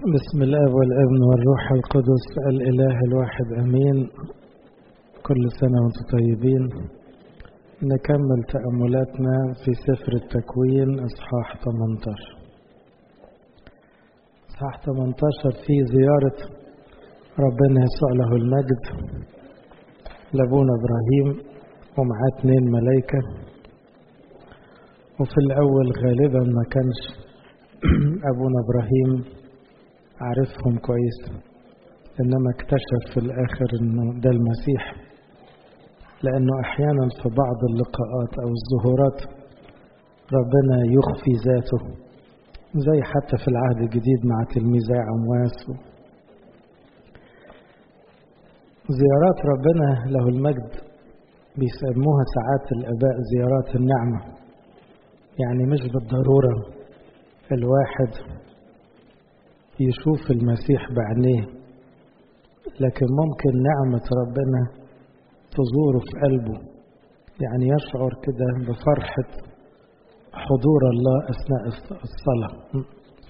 بسم الاب والابن والروح القدس الاله الواحد امين كل سنه وانتم طيبين نكمل تاملاتنا في سفر التكوين اصحاح 18 اصحاح 18 في زياره ربنا يسوع له المجد لابونا ابراهيم ومعاه اتنين ملايكه وفي الاول غالبا ما كانش ابونا ابراهيم عارفهم كويس انما اكتشف في الاخر انه ده المسيح لانه احيانا في بعض اللقاءات او الظهورات ربنا يخفي ذاته زي حتى في العهد الجديد مع تلميذي عمواس زيارات ربنا له المجد بيسموها ساعات الاباء زيارات النعمه يعني مش بالضروره الواحد يشوف المسيح بعينيه لكن ممكن نعمة ربنا تزوره في قلبه يعني يشعر كده بفرحة حضور الله أثناء الصلاة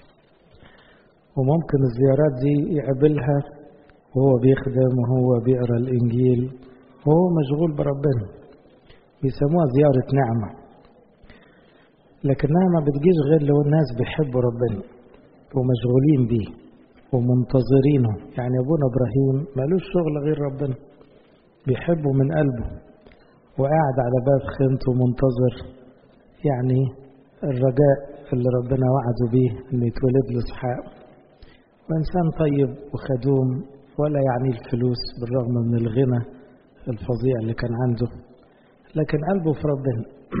وممكن الزيارات دي يقابلها وهو بيخدم وهو بيقرا الإنجيل وهو مشغول بربنا بيسموها زيارة نعمة لكنها ما بتجيش غير لو الناس بيحبوا ربنا ومشغولين بيه ومنتظرينه يعني ابونا ابراهيم مالوش شغل غير ربنا بيحبه من قلبه وقاعد على باب خيمته منتظر يعني الرجاء اللي ربنا وعده بيه انه يتولد له اسحاق وانسان طيب وخدوم ولا يعني الفلوس بالرغم من الغنى الفظيع اللي كان عنده لكن قلبه في ربنا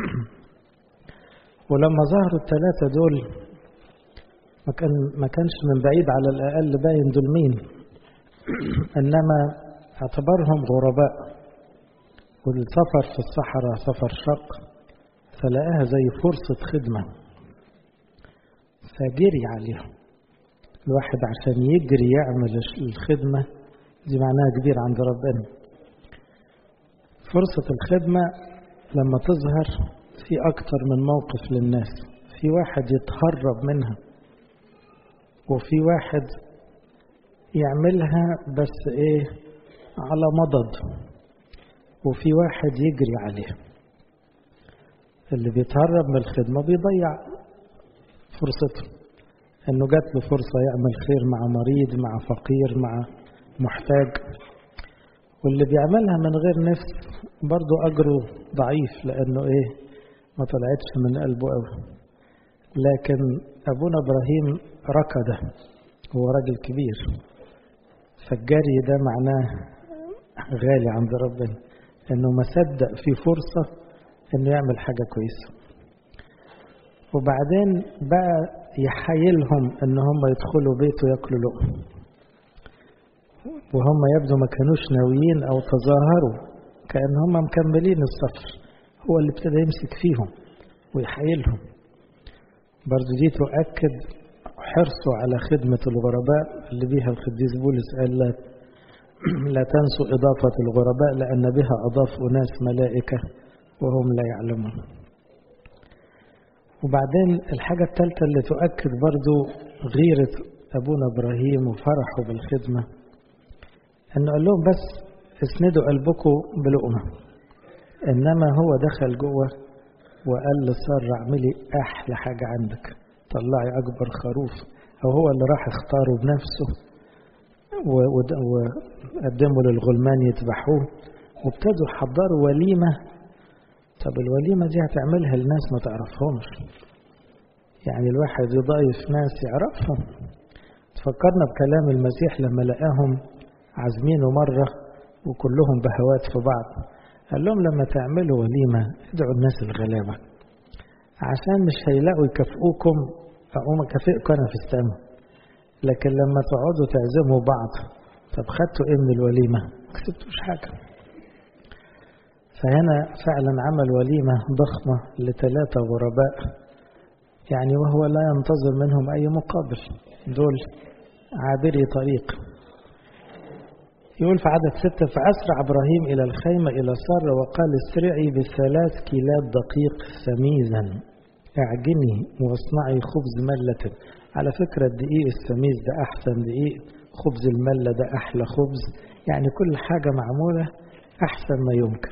ولما ظهروا الثلاثة دول ما كان ما كانش من بعيد على الاقل باين دول مين انما اعتبرهم غرباء والسفر في الصحراء سفر شق فلقاها زي فرصة خدمة فجري عليهم الواحد عشان يجري يعمل الخدمة دي معناها كبير عند ربنا فرصة الخدمة لما تظهر في أكتر من موقف للناس في واحد يتهرب منها وفي واحد يعملها بس ايه على مضض وفي واحد يجري عليها اللي بيتهرب من الخدمة بيضيع فرصته انه جات له فرصة يعمل خير مع مريض مع فقير مع محتاج واللي بيعملها من غير نفس برضه أجره ضعيف لأنه إيه ما طلعتش من قلبه قوي لكن أبونا إبراهيم ركضه هو راجل كبير فالجري ده معناه غالي عند ربنا انه ما صدق في فرصة انه يعمل حاجة كويسة وبعدين بقى يحايلهم ان هم يدخلوا بيته ياكلوا لقمة وهم يبدو ما كانوش ناويين او تظاهروا كأن هم مكملين السفر هو اللي ابتدى يمسك فيهم ويحايلهم برضو دي تؤكد حرصه على خدمة الغرباء اللي بيها القديس بولس قال لا, لا تنسوا إضافة الغرباء لأن بها أضاف أناس ملائكة وهم لا يعلمون وبعدين الحاجة الثالثة اللي تؤكد برضو غيرة أبونا إبراهيم وفرحه بالخدمة أنه قال لهم بس اسندوا قلبكم بلقمة إنما هو دخل جوه وقال لسارة اعملي أحلى حاجة عندك طلعي أكبر خروف أو هو اللي راح اختاره بنفسه وقدموا للغلمان يذبحوه وابتدوا يحضروا وليمة طب الوليمة دي هتعملها الناس ما تعرفهمش يعني الواحد يضايف ناس يعرفهم تفكرنا بكلام المسيح لما لقاهم عازمينه مرة وكلهم بهوات في بعض قال لهم لما تعملوا وليمة ادعوا الناس الغلابة عشان مش هيلاقوا يكافئوكم أقوم أكافئكم أنا في السماء لكن لما تقعدوا تعزموا بعض طب خدتوا إيه من الوليمة؟ ما كسبتوش حاجة فهنا فعلا عمل وليمة ضخمة لثلاثة غرباء يعني وهو لا ينتظر منهم أي مقابل دول عابري طريق يقول في عدد ستة فأسرع إبراهيم إلى الخيمة إلى سارة وقال اسرعي بثلاث كيلات دقيق سميزا اعجني واصنعي خبز ملة على فكرة الدقيق السميز ده أحسن دقيق خبز الملة ده أحلى خبز يعني كل حاجة معمولة أحسن ما يمكن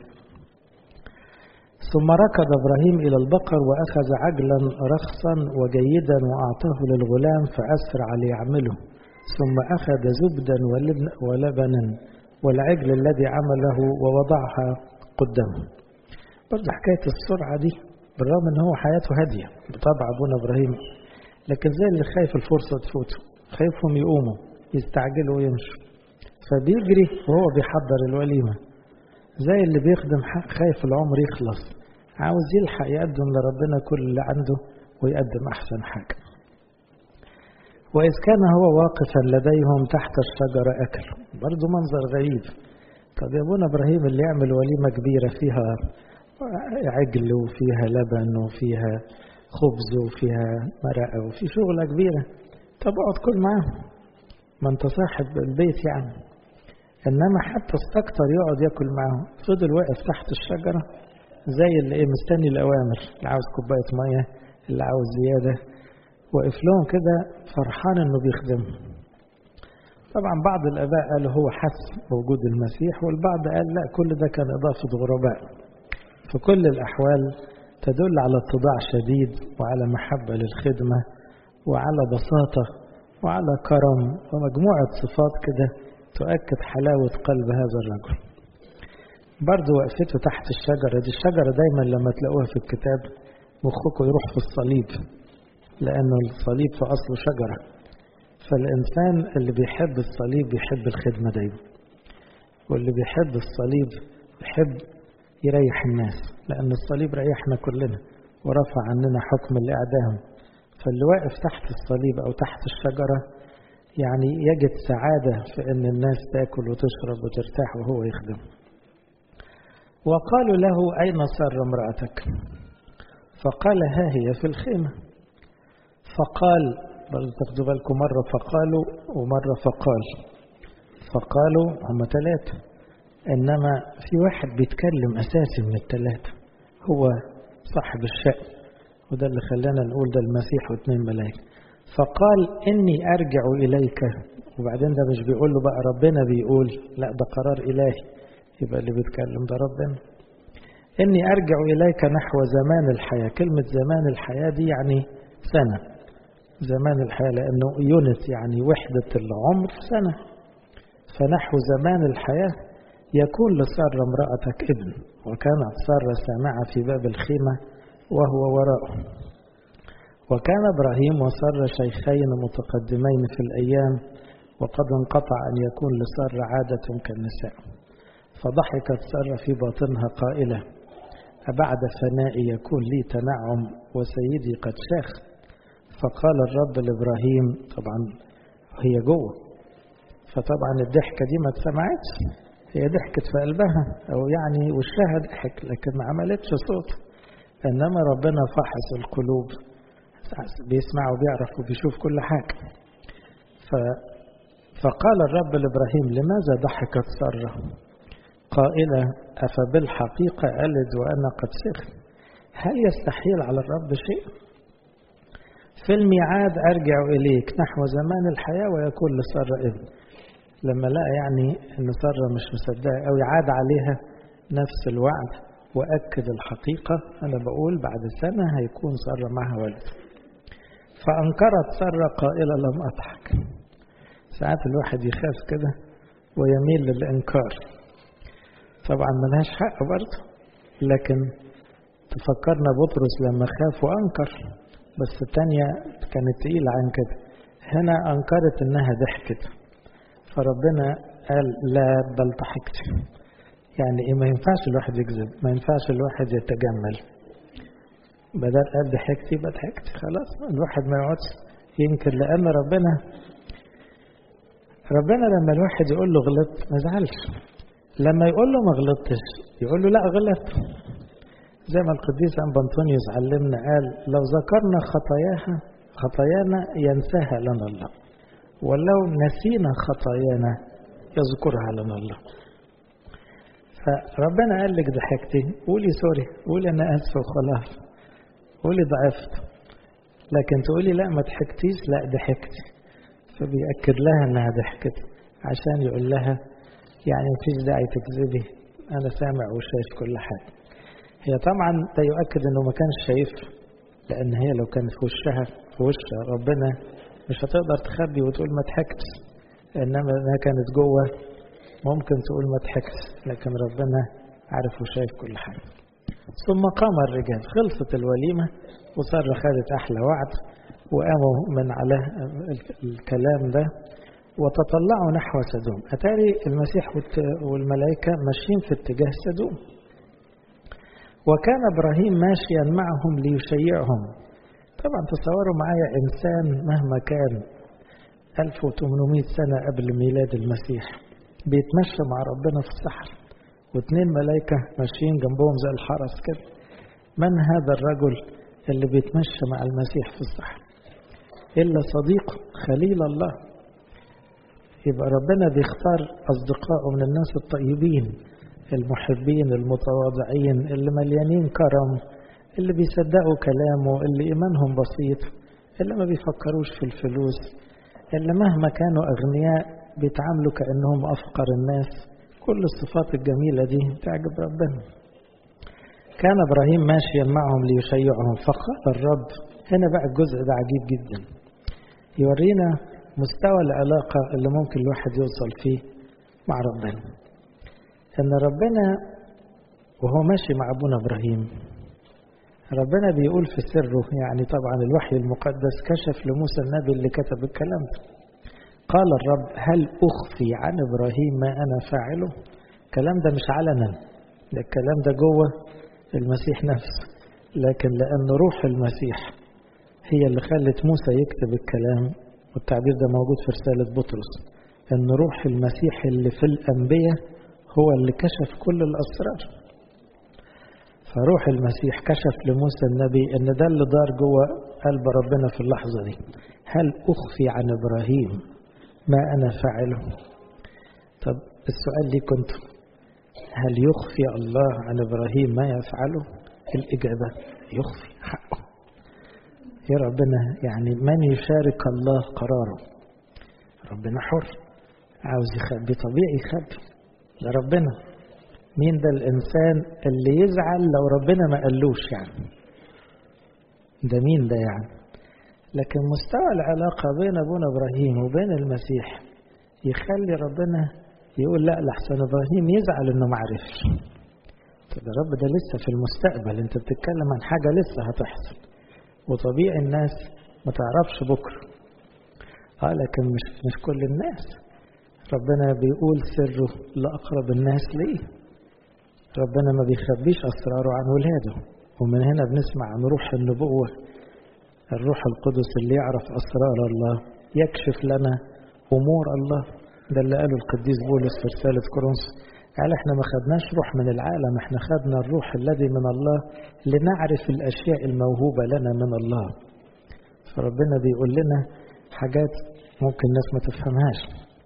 ثم ركض إبراهيم إلى البقر وأخذ عجلا رخصا وجيدا وأعطاه للغلام فأسرع ليعمله ثم أخذ زبدا ولبنا والعجل الذي عمله ووضعها قدامه برضه حكاية السرعة دي بالرغم ان هو حياته هادية بطبع ابونا ابراهيم لكن زي اللي خايف الفرصة تفوته خايفهم يقوموا يستعجلوا ويمشوا فبيجري وهو بيحضر الوليمة زي اللي بيخدم خايف العمر يخلص عاوز يلحق يقدم لربنا كل اللي عنده ويقدم أحسن حاجة وإذ كان هو واقفا لديهم تحت الشجرة أكل برضه منظر غريب طب يا ابونا إبراهيم اللي يعمل وليمة كبيرة فيها عجل وفيها لبن وفيها خبز وفيها مرقة وفي شغلة كبيرة طب اقعد كل معاهم ما انت صاحب البيت يعني انما حتى استكتر يقعد ياكل معاهم فضل واقف تحت الشجرة زي اللي ايه مستني الاوامر اللي عاوز كوباية مية اللي عاوز زيادة واقف لهم كده فرحان انه بيخدمهم طبعا بعض الاباء قالوا هو حس بوجود المسيح والبعض قال لا كل ده كان اضافة غرباء في كل الأحوال تدل على اتضاع شديد وعلى محبة للخدمة وعلى بساطة وعلى كرم ومجموعة صفات كده تؤكد حلاوة قلب هذا الرجل برضه وقفته تحت الشجرة دي الشجرة دايما لما تلاقوها في الكتاب مخكم يروح في الصليب لأنه الصليب في أصله شجرة فالإنسان اللي بيحب الصليب بيحب الخدمة دايما واللي بيحب الصليب يحب يريح الناس لأن الصليب ريحنا كلنا ورفع عننا حكم الإعدام فاللي واقف تحت الصليب أو تحت الشجرة يعني يجد سعادة في أن الناس تأكل وتشرب وترتاح وهو يخدم وقالوا له أين سر امرأتك فقال ها هي في الخيمة فقال بل تاخدوا بالكم مرة فقالوا ومرة فقال فقالوا هم ثلاثة إنما في واحد بيتكلم أساسي من الثلاثة هو صاحب الشأن وده اللي خلانا نقول ده المسيح واثنين ملاك فقال إني أرجع إليك وبعدين ده مش بيقول له بقى ربنا بيقول لا ده قرار إلهي يبقى اللي بيتكلم ده ربنا إني أرجع إليك نحو زمان الحياة كلمة زمان الحياة دي يعني سنة زمان الحياة لأنه يونت يعني وحدة العمر سنة فنحو زمان الحياة يكون لسارة امرأتك ابن وكانت سارة سامعة في باب الخيمة وهو وراءه وكان إبراهيم وسارة شيخين متقدمين في الأيام وقد انقطع أن يكون لسارة عادة كالنساء فضحكت سارة في باطنها قائلة أبعد فنائي يكون لي تنعم وسيدي قد شاخ فقال الرب لإبراهيم طبعا هي جوه فطبعا الضحكة دي ما اتسمعتش هي ضحكت في قلبها أو يعني وشها ضحك لكن ما عملتش صوت إنما ربنا فحص القلوب بيسمع وبيعرف وبيشوف كل حاجة ف فقال الرب لإبراهيم لماذا ضحكت سارة قائلة أفبالحقيقة ألد وأنا قد سخن هل يستحيل على الرب شيء في الميعاد أرجع إليك نحو زمان الحياة ويكون لسارة ابن لما لقى يعني أن سارة مش مصدقة أو عاد عليها نفس الوعد وأكد الحقيقة أنا بقول بعد سنة هيكون سارة معها ولد فأنكرت سارة قائلة لم أضحك ساعات الواحد يخاف كده ويميل للإنكار طبعا ملهاش حق برضه لكن تفكرنا بطرس لما خاف وأنكر بس التانية كانت تقيلة عن كده هنا أنكرت إنها ضحكت فربنا قال لا بل ضحكت يعني إيه ما ينفعش الواحد يكذب ما ينفعش الواحد يتجمل بدل قال ضحكت يبقى ضحكت خلاص الواحد ما يقعدش ينكر لأن ربنا ربنا لما الواحد يقول له غلط ما يزعلش لما يقول له ما غلطتش يقول له لا غلط زي ما القديس أنبا أنطونيوس علمنا قال لو ذكرنا خطاياها خطايانا ينساها لنا الله ولو نسينا خطايانا يذكرها لنا الله فربنا قال لك ضحكتي قولي سوري قولي أنا آسفة وخلاص قولي ضعفت لكن تقولي لا ما ضحكتيش لا ضحكت فبيأكد لها انها ضحكت عشان يقول لها يعني مفيش داعي تكذبي انا سامع وشايف كل حاجه هي طبعا ده يؤكد انه ما كانش شايف لان هي لو كانت في وشها في وش ربنا مش هتقدر تخبي وتقول ما ضحكتش انما انها كانت جوه ممكن تقول ما ضحكتش لكن ربنا عارف وشايف كل حاجه ثم قام الرجال خلصت الوليمه وسارة خدت احلى وعد وقاموا من على الكلام ده وتطلعوا نحو سدوم أتاري المسيح والملائكة ماشيين في اتجاه سدوم وكان إبراهيم ماشيا معهم ليشيعهم طبعا تصوروا معايا إنسان مهما كان 1800 سنة قبل ميلاد المسيح بيتمشى مع ربنا في الصحراء واثنين ملائكة ماشيين جنبهم زي الحرس كده من هذا الرجل اللي بيتمشى مع المسيح في الصحراء إلا صديق خليل الله يبقى ربنا بيختار أصدقائه من الناس الطيبين المحبين المتواضعين اللي مليانين كرم اللي بيصدقوا كلامه اللي إيمانهم بسيط اللي ما بيفكروش في الفلوس اللي مهما كانوا أغنياء بيتعاملوا كأنهم أفقر الناس كل الصفات الجميلة دي تعجب ربنا كان إبراهيم ماشيا معهم ليشيعهم فقال الرب هنا بقى الجزء ده عجيب جدا يورينا مستوى العلاقة اللي ممكن الواحد يوصل فيه مع ربنا ان ربنا وهو ماشي مع ابونا ابراهيم ربنا بيقول في سره يعني طبعا الوحي المقدس كشف لموسى النبي اللي كتب الكلام ده قال الرب هل اخفي عن ابراهيم ما انا فاعله الكلام ده مش علنا ده الكلام ده جوه المسيح نفسه لكن لان روح المسيح هي اللي خلت موسى يكتب الكلام والتعبير ده موجود في رسالة بطرس ان روح المسيح اللي في الانبياء هو اللي كشف كل الأسرار فروح المسيح كشف لموسى النبي ان ده اللي دار جوه قلب ربنا في اللحظة دي هل أخفي عن إبراهيم ما أنا فاعله طب السؤال لي كنت هل يخفي الله عن إبراهيم ما يفعله الإجابة يخفي حقه يا ربنا يعني من يشارك الله قراره ربنا حر عاوز يخبي طبيعي يخبي ده ربنا مين ده الإنسان اللي يزعل لو ربنا ما قالوش يعني ده مين ده يعني لكن مستوى العلاقة بين أبونا إبراهيم وبين المسيح يخلي ربنا يقول لا لحسن إبراهيم يزعل إنه ما عرفش طب يا رب ده لسه في المستقبل أنت بتتكلم عن حاجة لسه هتحصل وطبيعي الناس ما تعرفش بكرة اه لكن مش مش كل الناس ربنا بيقول سره لأقرب الناس ليه ربنا ما بيخبيش أسراره عن ولاده ومن هنا بنسمع عن روح النبوة الروح القدس اللي يعرف أسرار الله يكشف لنا أمور الله ده اللي قاله القديس بولس في رسالة كورنثوس قال احنا ما خدناش روح من العالم احنا خدنا الروح الذي من الله لنعرف الأشياء الموهوبة لنا من الله فربنا بيقول لنا حاجات ممكن الناس ما تفهمهاش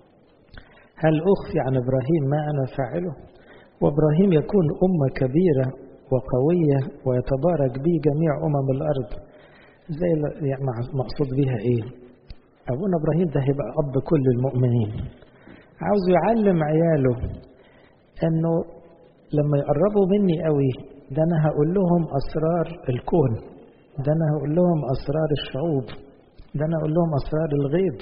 هل أخفي عن إبراهيم ما أنا فاعله وإبراهيم يكون أمة كبيرة وقوية ويتبارك به جميع أمم الأرض زي يعني مقصود بيها إيه أبونا إبراهيم ده هيبقى أب كل المؤمنين عاوز يعلم عياله أنه لما يقربوا مني قوي ده أنا هقول لهم أسرار الكون ده أنا هقول لهم أسرار الشعوب ده أنا أقول لهم أسرار الغيب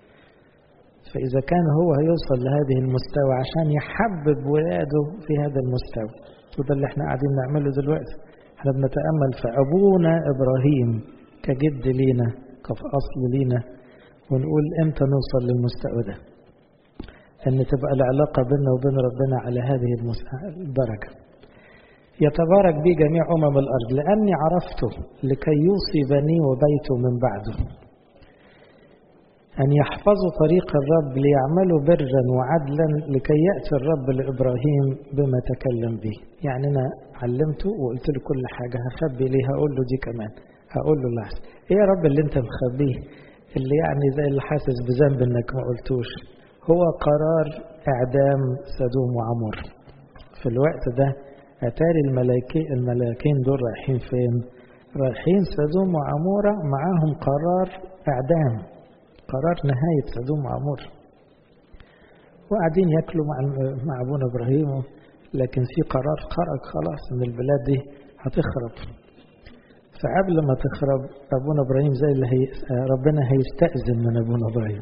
فإذا كان هو هيوصل لهذه المستوى عشان يحبب ولاده في هذا المستوى وده اللي احنا قاعدين نعمله دلوقتي احنا بنتأمل في أبونا إبراهيم كجد لينا كأصل لينا ونقول امتى نوصل للمستوى ده ان تبقى العلاقة بيننا وبين ربنا على هذه الدرجة يتبارك بي جميع أمم الأرض لأني عرفته لكي يوصي بني وبيته من بعده أن يحفظوا طريق الرب ليعملوا برا وعدلا لكي يأتي الرب لإبراهيم بما تكلم به يعني أنا علمته وقلت له كل حاجة هخبي ليه هقول له دي كمان هقول له لحظة إيه يا رب اللي أنت مخبيه اللي يعني زي اللي حاسس بذنب إنك ما قلتوش هو قرار إعدام سدوم وعمر في الوقت ده أتاري الملاكين الملاكين دول رايحين فين رايحين سدوم وعمورة معاهم قرار إعدام قرار نهاية سدوم وعمورة وقاعدين ياكلوا مع مع أبونا إبراهيم لكن في قرار خرج خلاص إن البلاد دي هتخرب فقبل ما تخرب أبونا إبراهيم زي اللي هي ربنا هيستأذن من أبونا إبراهيم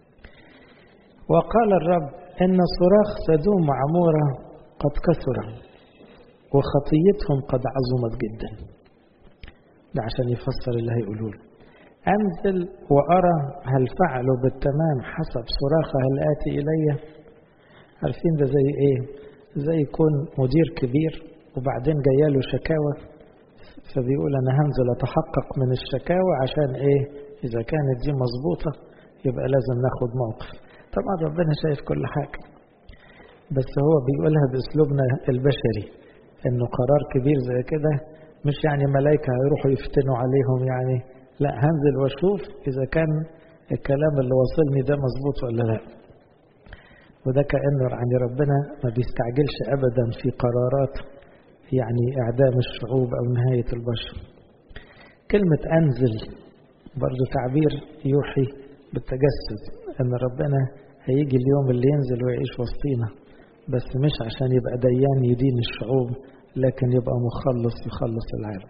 وقال الرب إن صراخ سدوم وعمورة قد كثر وخطيتهم قد عظمت جدا ده عشان يفسر اللي هيقولوا له أنزل وأرى هل فعلوا بالتمام حسب صراخها الآتي إلي عارفين ده زي إيه زي يكون مدير كبير وبعدين جايله شكاوى فبيقول أنا هنزل أتحقق من الشكاوى عشان إيه إذا كانت دي مظبوطة يبقى لازم ناخد موقف طبعا ربنا شايف كل حاجة بس هو بيقولها بأسلوبنا البشري إنه قرار كبير زي كده مش يعني ملائكة هيروحوا يفتنوا عليهم يعني لا هنزل واشوف إذا كان الكلام اللي وصلني ده مظبوط ولا لا وده كأنه يعني ربنا ما بيستعجلش أبدا في قرارات يعني إعدام الشعوب أو نهاية البشر كلمة أنزل برضو تعبير يوحي بالتجسد أن ربنا هيجي اليوم اللي ينزل ويعيش وسطينا بس مش عشان يبقى ديان يدين الشعوب لكن يبقى مخلص يخلص العالم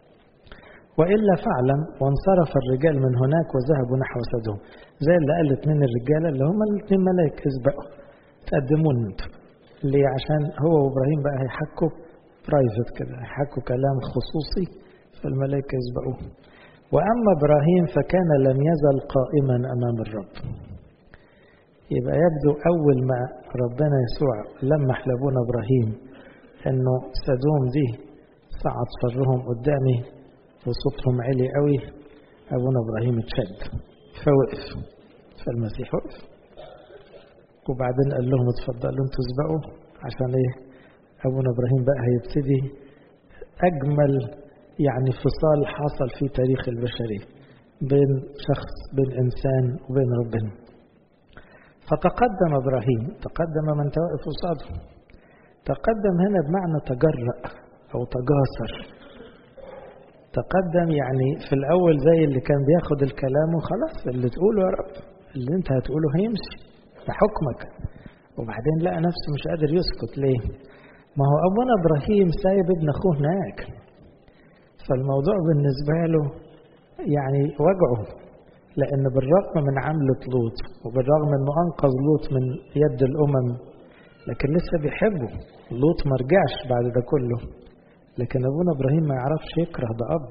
وإلا فعلا وانصرف الرجال من هناك وذهبوا نحو سدوم زي اللي قال اتنين الرجالة اللي هم الاثنين ملاك اسبقوا تقدمون انتوا ليه عشان هو وابراهيم بقى هيحكوا برايفت كده هيحكوا كلام خصوصي فالملائكة يسبقوه وأما إبراهيم فكان لم يزل قائما أمام الرب يبقى يبدو أول ما ربنا يسوع لمح لابونا إبراهيم إنه سدوم دي صعد فرهم قدامي وصوتهم عالي قوي أبونا إبراهيم اتشد فوقف فالمسيح وقف وبعدين قال لهم اتفضلوا انتوا اسبقوا عشان ايه أبونا إبراهيم بقى هيبتدي أجمل يعني فصال حصل في تاريخ البشرية بين شخص بين إنسان وبين ربنا فتقدم إبراهيم تقدم من توقف قصاده تقدم هنا بمعنى تجرأ أو تجاسر تقدم يعني في الأول زي اللي كان بياخد الكلام وخلاص اللي تقوله يا رب اللي انت هتقوله هيمشي بحكمك وبعدين لقى نفسه مش قادر يسكت ليه ما هو أبونا إبراهيم سايب ابن أخوه هناك فالموضوع بالنسبة له يعني وجعه لأن بالرغم من عملة لوط وبالرغم أنه أنقذ لوط من يد الأمم لكن لسه بيحبه لوط ما رجعش بعد ده كله لكن أبونا إبراهيم ما يعرفش يكره ده أب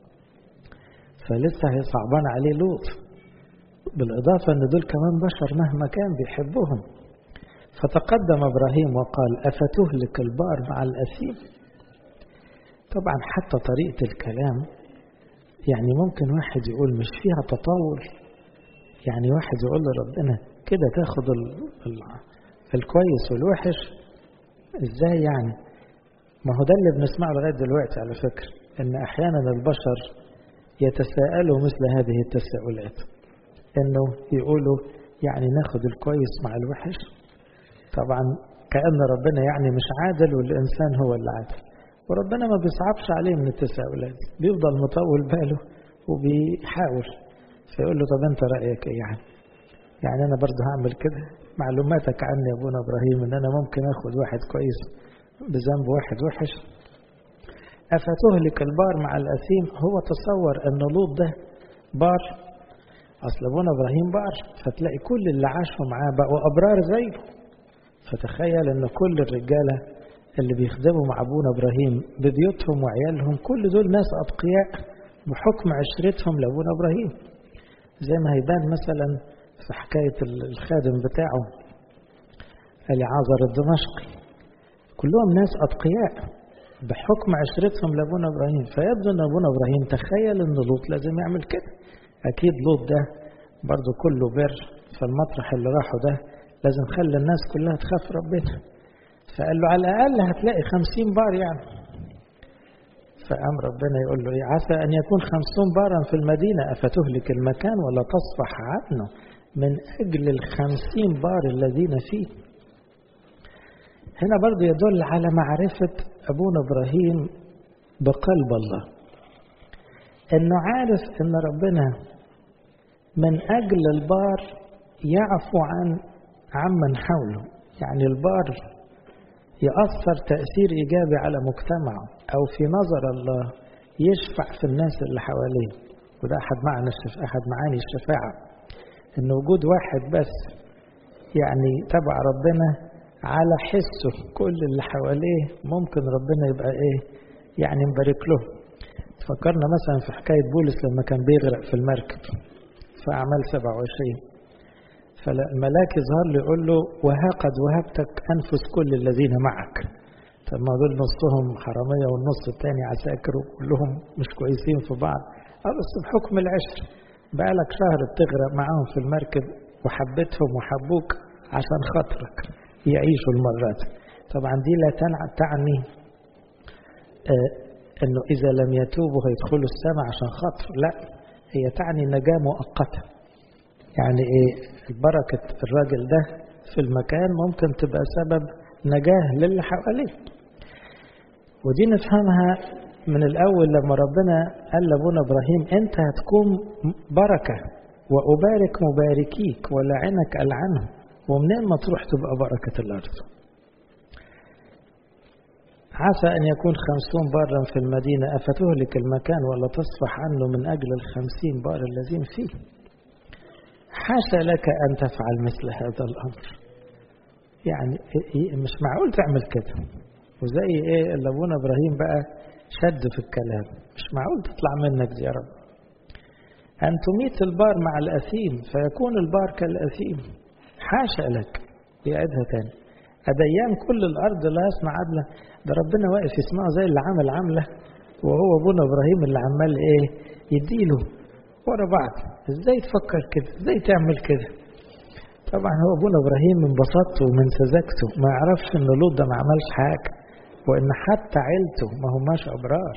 فلسه هيصعبان عليه لوط بالإضافة أن دول كمان بشر مهما كان بيحبهم فتقدم إبراهيم وقال أفتهلك البار مع الأثيم طبعا حتى طريقة الكلام يعني ممكن واحد يقول مش فيها تطور يعني واحد يقول لربنا كده تاخد ال ال الكويس والوحش ازاي يعني ما هو ده اللي بنسمعه لغاية دلوقتي على فكرة ان احيانا البشر يتساءلوا مثل هذه التساؤلات انه يقولوا يعني ناخد الكويس مع الوحش طبعا كأن ربنا يعني مش عادل والإنسان هو اللي عادل وربنا ما بيصعبش عليه من التساؤلات بيفضل مطول باله وبيحاول فيقول له طب انت رأيك ايه يعني يعني انا برضه هعمل كده معلوماتك عني يا ابونا ابراهيم ان انا ممكن اخد واحد كويس بذنب واحد وحش افتهلك البار مع الاثيم هو تصور ان لوط ده بار اصل ابونا ابراهيم بار فتلاقي كل اللي عاشوا معاه بقوا ابرار زيه فتخيل ان كل الرجاله اللي بيخدموا مع ابونا ابراهيم ببيوتهم وعيالهم كل دول ناس اتقياء بحكم عشرتهم لابونا ابراهيم زي ما هيبان مثلا في حكايه الخادم بتاعه اليعازر الدمشقي كلهم ناس اتقياء بحكم عشرتهم لابونا ابراهيم فيبدو ان ابونا ابراهيم تخيل ان لوط لازم يعمل كده اكيد لوط ده برضه كله بر فالمطرح اللي راحوا ده لازم خلي الناس كلها تخاف ربنا فقال له على الأقل هتلاقي خمسين بار يعني فقام ربنا يقول له إيه عسى أن يكون خمسون بارا في المدينة أفتهلك المكان ولا تصفح عنه من أجل الخمسين بار الذين فيه هنا برضو يدل على معرفة أبونا إبراهيم بقلب الله انه عارف ان ربنا من اجل البار يعفو عن عمن حوله يعني البار يأثر تأثير إيجابي على مجتمعه أو في نظر الله يشفع في الناس اللي حواليه وده أحد معنى أحد معاني الشفاعة إن وجود واحد بس يعني تبع ربنا على حسه كل اللي حواليه ممكن ربنا يبقى إيه يعني مبارك له فكرنا مثلا في حكاية بولس لما كان بيغرق في المركب في أعمال 27 فالملاك يظهر له يقول له وها قد وهبتك أنفس كل الذين معك طب ما دول نصهم حرامية والنص الثاني عساكر وكلهم مش كويسين في بعض اه بس بحكم العشر بقالك شهر بتغرق معاهم في المركب وحبيتهم وحبوك عشان خاطرك يعيشوا المرات طبعا دي لا تعني آه انه اذا لم يتوبوا هيدخلوا السماء عشان خاطر لا هي تعني نجاة مؤقتة يعني ايه بركة الراجل ده في المكان ممكن تبقى سبب نجاة للي حواليه ودي نفهمها من الأول لما ربنا قال لأبونا إبراهيم أنت هتكون بركة وأبارك مباركيك ولعنك ألعنه ومنين ما تروح تبقى بركة الأرض عسى أن يكون خمسون بارا في المدينة أفتهلك المكان ولا تصفح عنه من أجل الخمسين بار الذين فيه حاشا لك أن تفعل مثل هذا الأمر يعني مش معقول تعمل كده وزي إيه اللي أبونا إبراهيم بقى شد في الكلام مش معقول تطلع منك دي يا رب أن تميت البار مع الأثيم فيكون البار كالأثيم حاشا لك يعيدها تاني أديان كل الأرض لا يصنع عدلا ده ربنا واقف يسمعه زي اللي عمل عملة وهو أبونا إبراهيم اللي عمال إيه يديله ورا بعض ازاي تفكر كده ازاي تعمل كده طبعا هو ابونا ابراهيم من بساطته ومن سذاجته ما يعرفش ان لوط ده ما عملش حاجه وان حتى عيلته ما هماش ابرار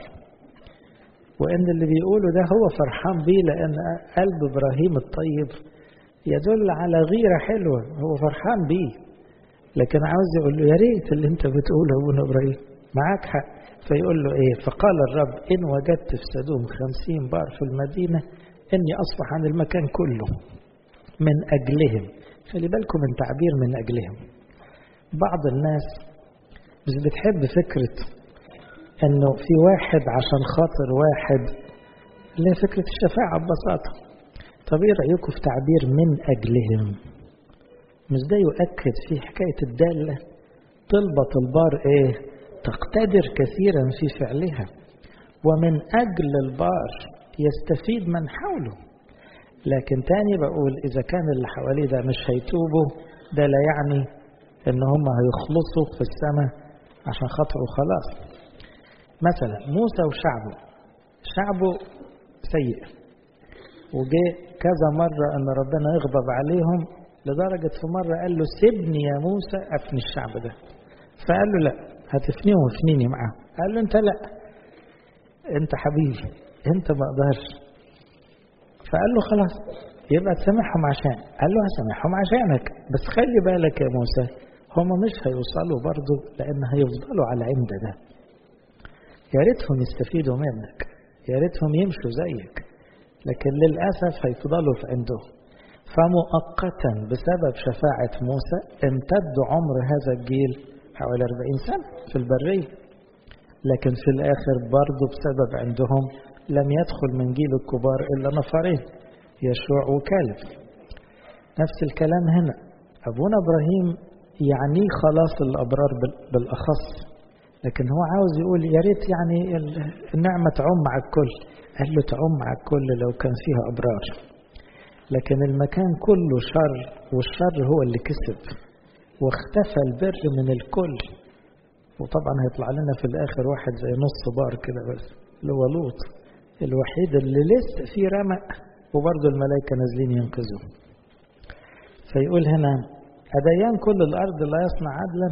وان اللي بيقوله ده هو فرحان بيه لان قلب ابراهيم الطيب يدل على غيره حلوه هو فرحان بيه لكن عاوز يقول له يا ريت اللي انت بتقوله ابونا ابراهيم معاك حق فيقول له ايه فقال الرب ان وجدت في سدوم خمسين بار في المدينه اني اصفح عن المكان كله من اجلهم خلي بالكم من تعبير من اجلهم بعض الناس مش بتحب فكرة انه في واحد عشان خاطر واحد اللي هي فكرة الشفاعة ببساطة طب ايه رأيكم في تعبير من اجلهم مش ده يؤكد في حكاية الدالة طلبة البار ايه تقتدر كثيرا في فعلها ومن اجل البار يستفيد من حوله لكن تاني بقول إذا كان اللي حواليه ده مش هيتوبوا ده لا يعني إن هم هيخلصوا في السماء عشان خاطره خلاص مثلا موسى وشعبه شعبه سيء وجه كذا مرة أن ربنا يغضب عليهم لدرجة في مرة قال له سيبني يا موسى أفني الشعب ده فقال له لا هتفنيهم وفنيني معاهم قال له أنت لا أنت حبيبي أنت ما أقدرش فقال له خلاص يبقى تسامحهم عشان قال له هسامحهم عشانك بس خلي بالك يا موسى هم مش هيوصلوا برضه لأن هيفضلوا على العمد ده يا ريتهم يستفيدوا منك يا ريتهم يمشوا زيك لكن للأسف هيفضلوا في عندهم فمؤقتا بسبب شفاعة موسى امتد عمر هذا الجيل حوالي 40 سنة في البرية لكن في الآخر برضه بسبب عندهم لم يدخل من جيل الكبار إلا نفرين يشوع وكالب نفس الكلام هنا أبونا إبراهيم يعني خلاص الأبرار بالأخص لكن هو عاوز يقول يا ريت يعني النعمة تعم على الكل قال له تعم على الكل لو كان فيها أبرار لكن المكان كله شر والشر هو اللي كسب واختفى البر من الكل وطبعا هيطلع لنا في الآخر واحد زي نص بار كده بس اللي هو لوط الوحيد اللي لسه في رمق وبرضه الملائكة نازلين ينقذوه فيقول هنا أديان كل الأرض لا يصنع عدلا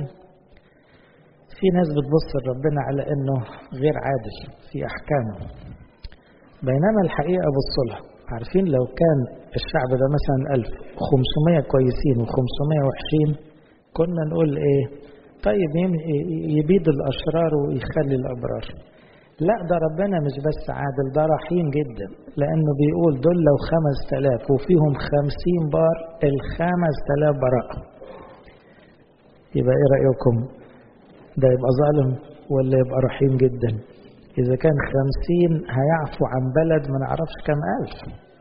في ناس بتبص لربنا على أنه غير عادل في أحكامه بينما الحقيقة بصلها عارفين لو كان الشعب ده مثلا 1500 كويسين و500 وحشين كنا نقول إيه طيب يبيد الأشرار ويخلي الأبرار لا ده ربنا مش بس عادل ده رحيم جدا لأنه بيقول دول لو خمس تلاف وفيهم خمسين بار الخمس تلاف براءة يبقى ايه رأيكم ده يبقى ظالم ولا يبقى رحيم جدا إذا كان خمسين هيعفو عن بلد ما نعرفش كم ألف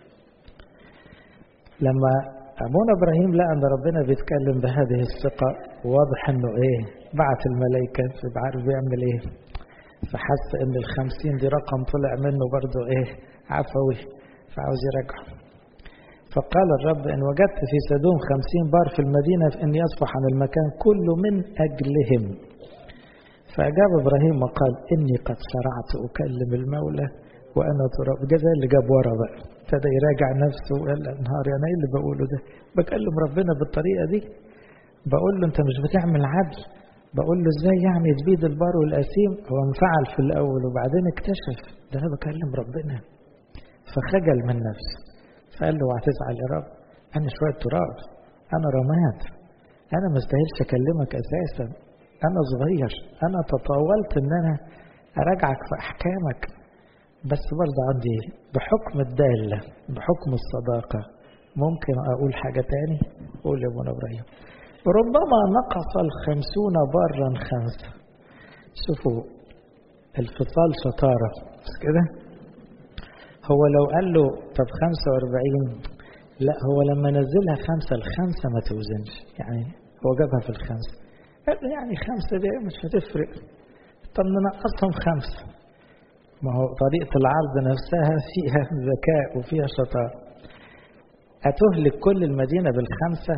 لما أبونا إبراهيم لقى أن ربنا بيتكلم بهذه الثقة واضح أنه إيه بعت الملائكة عارف بيعمل إيه فحس أن الخمسين دي رقم طلع منه برضه إيه عفوي فعاوز يرجعه فقال الرب إن وجدت في سدوم خمسين بار في المدينة فإن يصفح عن المكان كله من أجلهم فأجاب إبراهيم وقال إني قد شرعت أكلم المولى وأنا تراب ده زي اللي جاب ورا بقى ابتدى يراجع نفسه وقال نهار أنا إيه اللي بقوله ده بكلم ربنا بالطريقة دي بقول له أنت مش بتعمل عدل بقول له إزاي يعني تبيد البار والأسيم هو انفعل في الأول وبعدين اكتشف ده أنا بكلم ربنا فخجل من نفسه فقال له هتزعل يا رب أنا شوية تراب أنا رماد أنا ما استاهلش أكلمك أساسا أنا صغير أنا تطاولت إن أنا أراجعك في أحكامك بس برضه عندي بحكم الدالة بحكم الصداقة ممكن أقول حاجة تاني قول يا ابونا إبراهيم ربما نقص الخمسون برا خمسة شوفوا الفصال شطارة مش كده هو لو قال له طب خمسة واربعين لا هو لما نزلها خمسة الخمسة ما توزنش يعني هو جابها في الخمسة قال له يعني خمسة دي مش هتفرق طب ننقصهم خمسة ما هو طريقة العرض نفسها فيها ذكاء وفيها شطارة أتهلك كل المدينة بالخمسة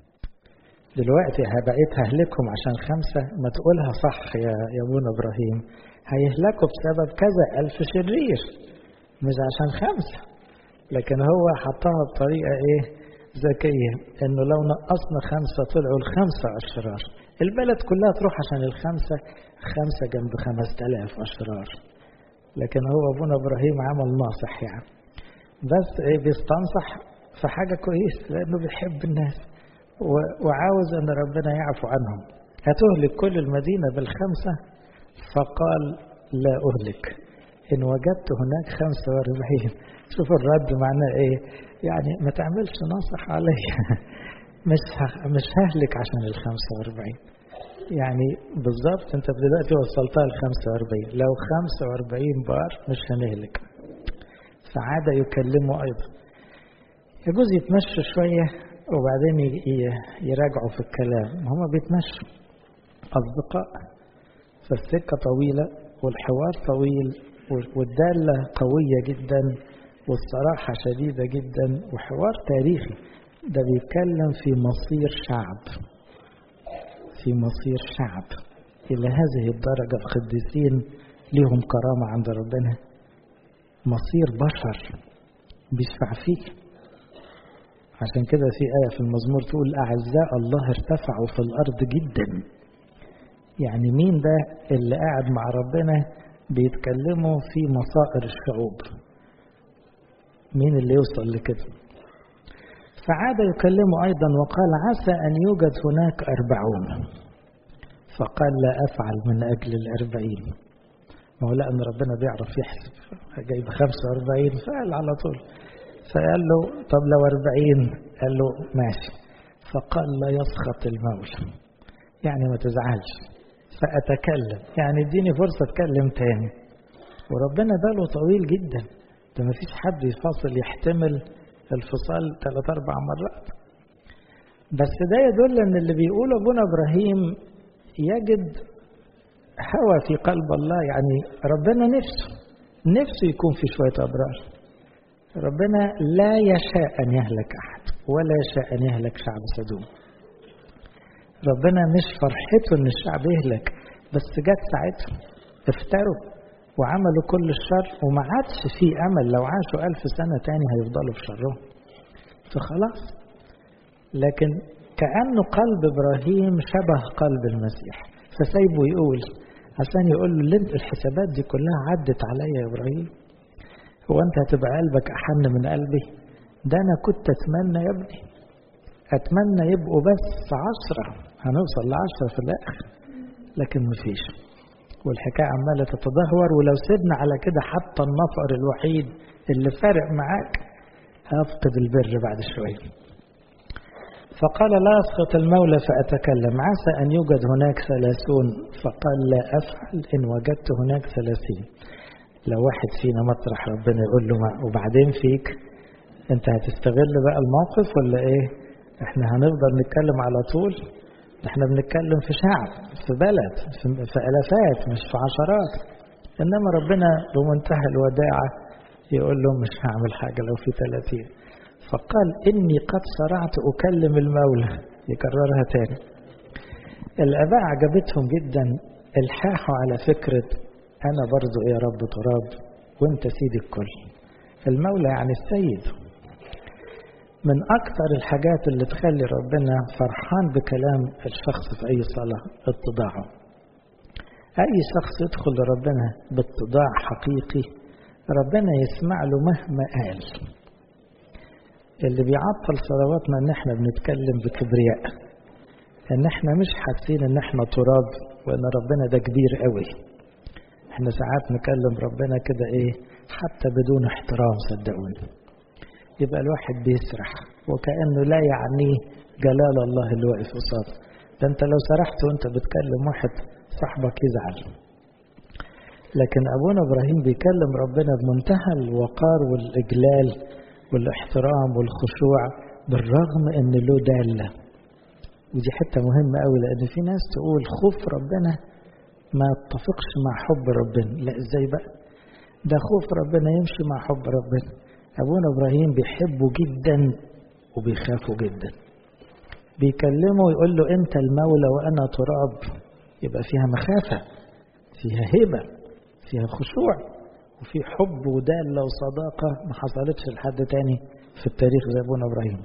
دلوقتي بقيت ههلكهم عشان خمسة ما تقولها صح يا يا ابونا إبراهيم هيهلكوا بسبب كذا ألف شرير مش عشان خمسة لكن هو حطها بطريقة إيه ذكية إنه لو نقصنا خمسة طلعوا الخمسة أشرار البلد كلها تروح عشان الخمسة خمسة جنب خمس تلاف أشرار لكن هو أبونا إبراهيم عمل ناصح يعني بس إيه بيستنصح في حاجة كويسة لأنه بيحب الناس وعاوز أن ربنا يعفو عنهم هتهلك كل المدينة بالخمسة فقال لا أهلك إن وجدت هناك خمسة واربعين شوف الرد معناه إيه يعني ما تعملش ناصح علي مش مش ههلك عشان الخمسة واربعين يعني بالظبط انت دلوقتي وصلتها ل 45 لو 45 بار مش هنهلك فعاد يكلمه ايضا يجوز يتمشوا شويه وبعدين يراجعوا في الكلام هما بيتمشوا اصدقاء فالسكه طويله والحوار طويل والداله قويه جدا والصراحه شديده جدا وحوار تاريخي ده بيتكلم في مصير شعب في مصير شعب إلى هذه الدرجة القديسين لهم كرامة عند ربنا مصير بشر بيشفع فيه عشان كده في آية في المزمور تقول أعزاء الله ارتفعوا في الأرض جدا يعني مين ده اللي قاعد مع ربنا بيتكلموا في مصائر الشعوب مين اللي يوصل لكده فعاد يكلمه أيضا وقال عسى أن يوجد هناك أربعون فقال لا أفعل من أجل الأربعين ما هو لا أن ربنا بيعرف يحسب جايب خمسة وأربعين فقال على طول فقال له طب لو أربعين قال له ماشي فقال لا يسخط المولى يعني ما تزعلش فأتكلم يعني اديني فرصة أتكلم تاني وربنا باله طويل جدا ده ما فيش حد يفاصل يحتمل الفصال ثلاث أربع مرات بس ده يدل أن اللي بيقوله أبونا إبراهيم يجد هوى في قلب الله يعني ربنا نفسه نفسه يكون في شوية أبرار ربنا لا يشاء أن يهلك أحد ولا يشاء أن يهلك شعب سدوم ربنا مش فرحته أن الشعب يهلك بس جت ساعتهم افتروا وعملوا كل الشر وما عادش في أمل لو عاشوا ألف سنة تاني هيفضلوا في شرهم فخلاص لكن كأنه قلب إبراهيم شبه قلب المسيح فسايبه يقول عشان يقول له اللي الحسابات دي كلها عدت عليا يا إبراهيم هو أنت هتبقى قلبك أحن من قلبي ده أنا كنت أتمنى يا ابني أتمنى يبقوا بس عشرة هنوصل لعشرة في الآخر لكن مفيش والحكاية عمالة تتدهور ولو سيبنا على كده حتى النفر الوحيد اللي فارق معاك هفقد البر بعد شوية فقال لا أسقط المولى فأتكلم عسى أن يوجد هناك ثلاثون فقال لا أفعل إن وجدت هناك ثلاثين لو واحد فينا مطرح ربنا يقول له ما وبعدين فيك انت هتستغل بقى الموقف ولا ايه احنا هنفضل نتكلم على طول احنا بنتكلم في شعب في بلد في, في الافات مش في عشرات انما ربنا بمنتهى الوداعة يقول له مش هعمل حاجة لو في ثلاثين فقال إني قد صرعت أكلم المولى يكررها تاني الآباء عجبتهم جدا الحاحوا على فكرة أنا برضو يا رب تراب وأنت سيد الكل المولى يعني السيد من أكثر الحاجات اللي تخلي ربنا فرحان بكلام الشخص في أي صلاة اتضاعه أي شخص يدخل لربنا باتضاع حقيقي ربنا يسمع له مهما قال اللي بيعطل صلواتنا ان احنا بنتكلم بكبرياء ان احنا مش حاسين ان احنا تراب وان ربنا ده كبير قوي احنا ساعات نكلم ربنا كده ايه حتى بدون احترام صدقوني يبقى الواحد بيسرح وكأنه لا يعنيه جلال الله اللي واقف قصاده ده انت لو سرحت وانت بتكلم واحد صاحبك يزعل لكن ابونا ابراهيم بيكلم ربنا بمنتهى الوقار والاجلال والاحترام والخشوع بالرغم ان له داله ودي حته مهمه قوي لان في ناس تقول خوف ربنا ما يتفقش مع حب ربنا لا ازاي بقى ده خوف ربنا يمشي مع حب ربنا ابونا ابراهيم بيحبه جدا وبيخافه جدا بيكلمه ويقول له انت المولى وانا تراب يبقى فيها مخافه فيها هبه فيها خشوع وفي حب ودالة وصداقة ما حصلتش لحد تاني في التاريخ زي أبونا إبراهيم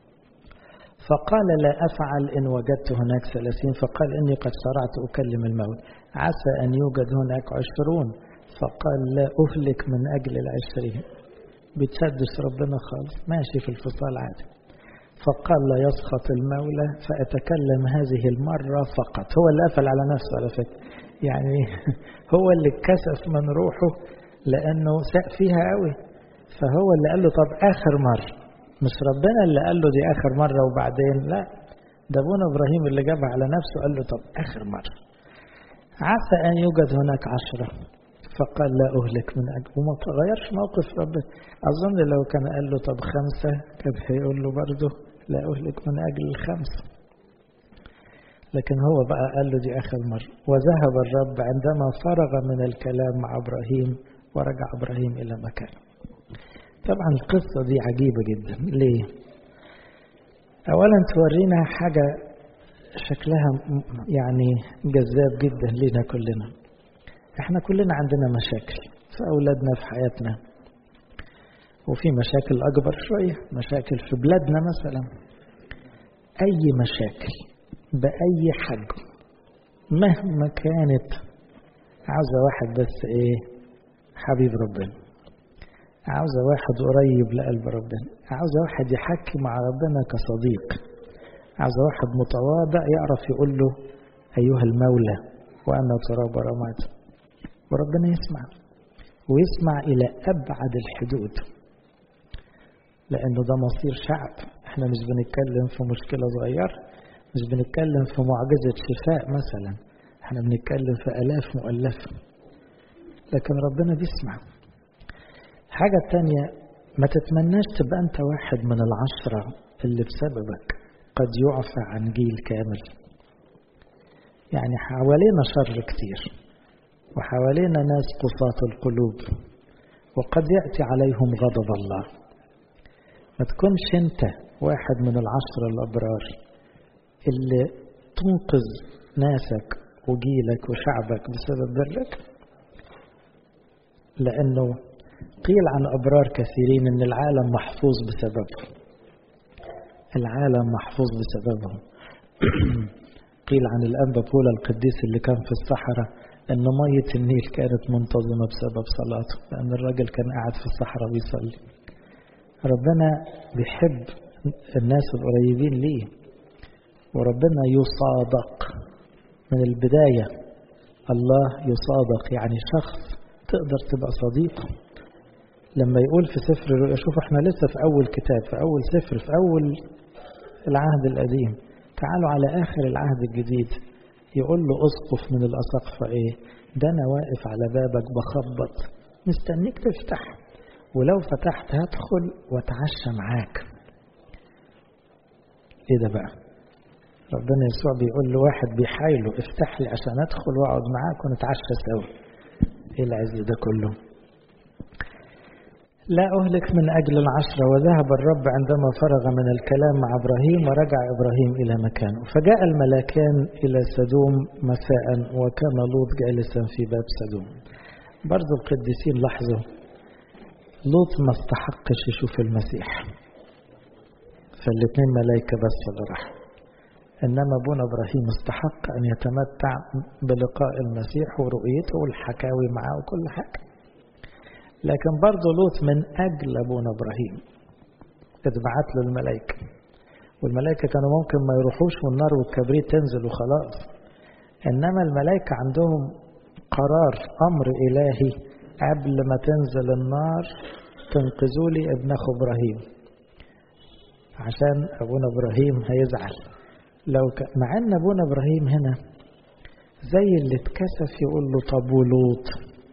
فقال لا أفعل إن وجدت هناك ثلاثين فقال إني قد شرعت أكلم الموت عسى أن يوجد هناك عشرون فقال لا أهلك من أجل العشرين بتسدس ربنا خالص ماشي في الفصال عادي فقال لا يسخط المولى فأتكلم هذه المرة فقط هو اللي قفل على نفسه على فكرة يعني هو اللي اتكسف من روحه لأنه ساء فيها قوي فهو اللي قال له طب آخر مرة مش ربنا اللي قال له دي آخر مرة وبعدين لا ده ابونا إبراهيم اللي جابها على نفسه قال له طب آخر مرة عسى أن يوجد هناك عشرة فقال لا أهلك من أجل وما تغيرش موقف ربنا أظن لو كان قال له طب خمسة كان هيقول له برضه لا أهلك من أجل الخمسة لكن هو بقى قال له دي آخر مرة وذهب الرب عندما فرغ من الكلام مع إبراهيم ورجع إبراهيم إلى مكانه طبعا القصة دي عجيبة جدا ليه أولا تورينا حاجة شكلها يعني جذاب جدا لنا كلنا احنا كلنا عندنا مشاكل في أولادنا في حياتنا وفي مشاكل أكبر شوية مشاكل في بلادنا مثلا أي مشاكل بأي حجم مهما كانت عاوزة واحد بس إيه حبيب ربنا عاوزة واحد قريب لقلب ربنا عاوزة واحد يحكي مع ربنا كصديق عاوزة واحد متواضع يعرف يقول له أيها المولى وأنا تراب رماد وربنا يسمع ويسمع إلى أبعد الحدود لأنه ده مصير شعب احنا مش بنتكلم في مشكلة صغيرة مش بنتكلم في معجزة شفاء مثلا احنا بنتكلم في آلاف مؤلفة لكن ربنا بيسمع حاجة تانية ما تتمناش تبقى أنت واحد من العشرة اللي بسببك قد يعفى عن جيل كامل يعني حوالينا شر كتير وحوالينا ناس قصاة القلوب وقد يأتي عليهم غضب الله ما تكونش انت واحد من العشرة الأبرار اللي تنقذ ناسك وجيلك وشعبك بسبب برك لأنه قيل عن أبرار كثيرين أن العالم محفوظ بسببهم العالم محفوظ بسببهم قيل عن الأنبا بولا القديس اللي كان في الصحراء أن مية النيل كانت منتظمة بسبب صلاته لأن الراجل كان قاعد في الصحراء بيصلي ربنا بيحب الناس القريبين ليه وربنا يصادق من البداية الله يصادق يعني شخص تقدر تبقى صديقه لما يقول في سفر الرؤيا شوف احنا لسه في أول كتاب في أول سفر في أول العهد القديم تعالوا على آخر العهد الجديد يقول له أسقف من الأساقفة إيه ده أنا واقف على بابك بخبط مستنيك تفتح ولو فتحت هدخل واتعشى معاك ايه ده بقى ربنا يسوع بيقول له واحد بيحايله افتح لي عشان ادخل واقعد معاك ونتعشى سوا ايه العز ده كله لا أهلك من أجل العشرة وذهب الرب عندما فرغ من الكلام مع إبراهيم ورجع إبراهيم إلى مكانه فجاء الملاكان إلى سدوم مساء وكان لوط جالسا في باب سدوم برضو القديسين لاحظوا لوط ما استحقش يشوف المسيح فالاثنين ملائكة بس اللي راح إنما أبونا إبراهيم استحق أن يتمتع بلقاء المسيح ورؤيته والحكاوي معاه وكل حاجة لكن برضه لوط من أجل أبونا إبراهيم اتبعت له الملائكة والملائكة كانوا ممكن ما يروحوش والنار والكبريت تنزل وخلاص إنما الملائكة عندهم قرار أمر إلهي قبل ما تنزل النار تنقذوا لي ابن أخو إبراهيم عشان أبونا إبراهيم هيزعل لو ك... مع أن أبونا إبراهيم هنا زي اللي اتكسف يقول له طب ولوط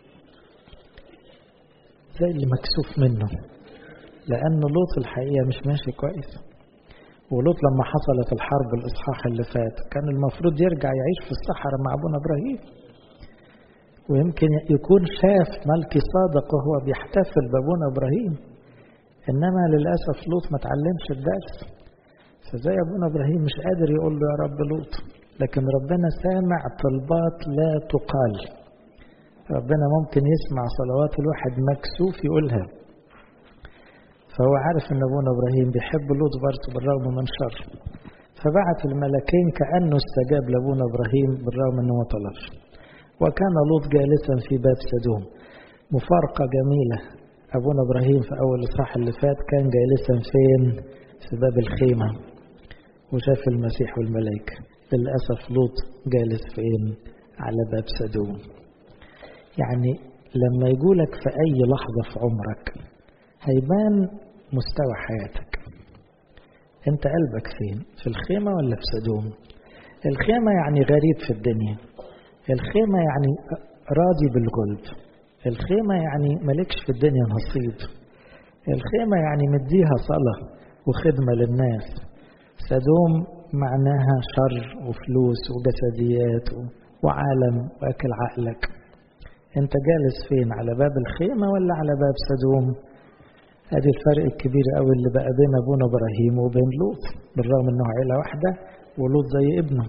زي اللي مكسوف منه لأن لوط الحقيقة مش ماشي كويس ولوط لما حصلت الحرب الإصحاح اللي فات كان المفروض يرجع يعيش في الصحراء مع أبونا إبراهيم ويمكن يكون شاف ملكي صادق وهو بيحتفل بأبونا إبراهيم إنما للأسف لوط ما تعلمش الدرس فزي أبونا إبراهيم مش قادر يقول له يا رب لوط لكن ربنا سامع طلبات لا تقال ربنا ممكن يسمع صلوات الواحد مكسوف يقولها فهو عارف ان ابونا ابراهيم بيحب لوط برضه بالرغم من شر فبعت الملكين كانه استجاب لابونا ابراهيم بالرغم انه ما طلبش وكان لوط جالسا في باب سدوم مفارقة جميلة أبونا إبراهيم في أول الصح اللي فات كان جالسا فين في باب الخيمة وشاف المسيح والملائكة للأسف لوط جالس فين على باب سدوم يعني لما يقولك في أي لحظة في عمرك هيبان مستوى حياتك انت قلبك فين في الخيمة ولا في سدوم الخيمة يعني غريب في الدنيا الخيمة يعني راضي بالغلب الخيمة يعني ملكش في الدنيا نصيب الخيمة يعني مديها صلاة وخدمة للناس سدوم معناها شر وفلوس وجسديات وعالم واكل عقلك انت جالس فين على باب الخيمة ولا على باب سدوم ادي الفرق الكبير قوي اللي بقى بين ابونا ابراهيم وبين لوط بالرغم انه عيلة واحدة ولوط زي ابنه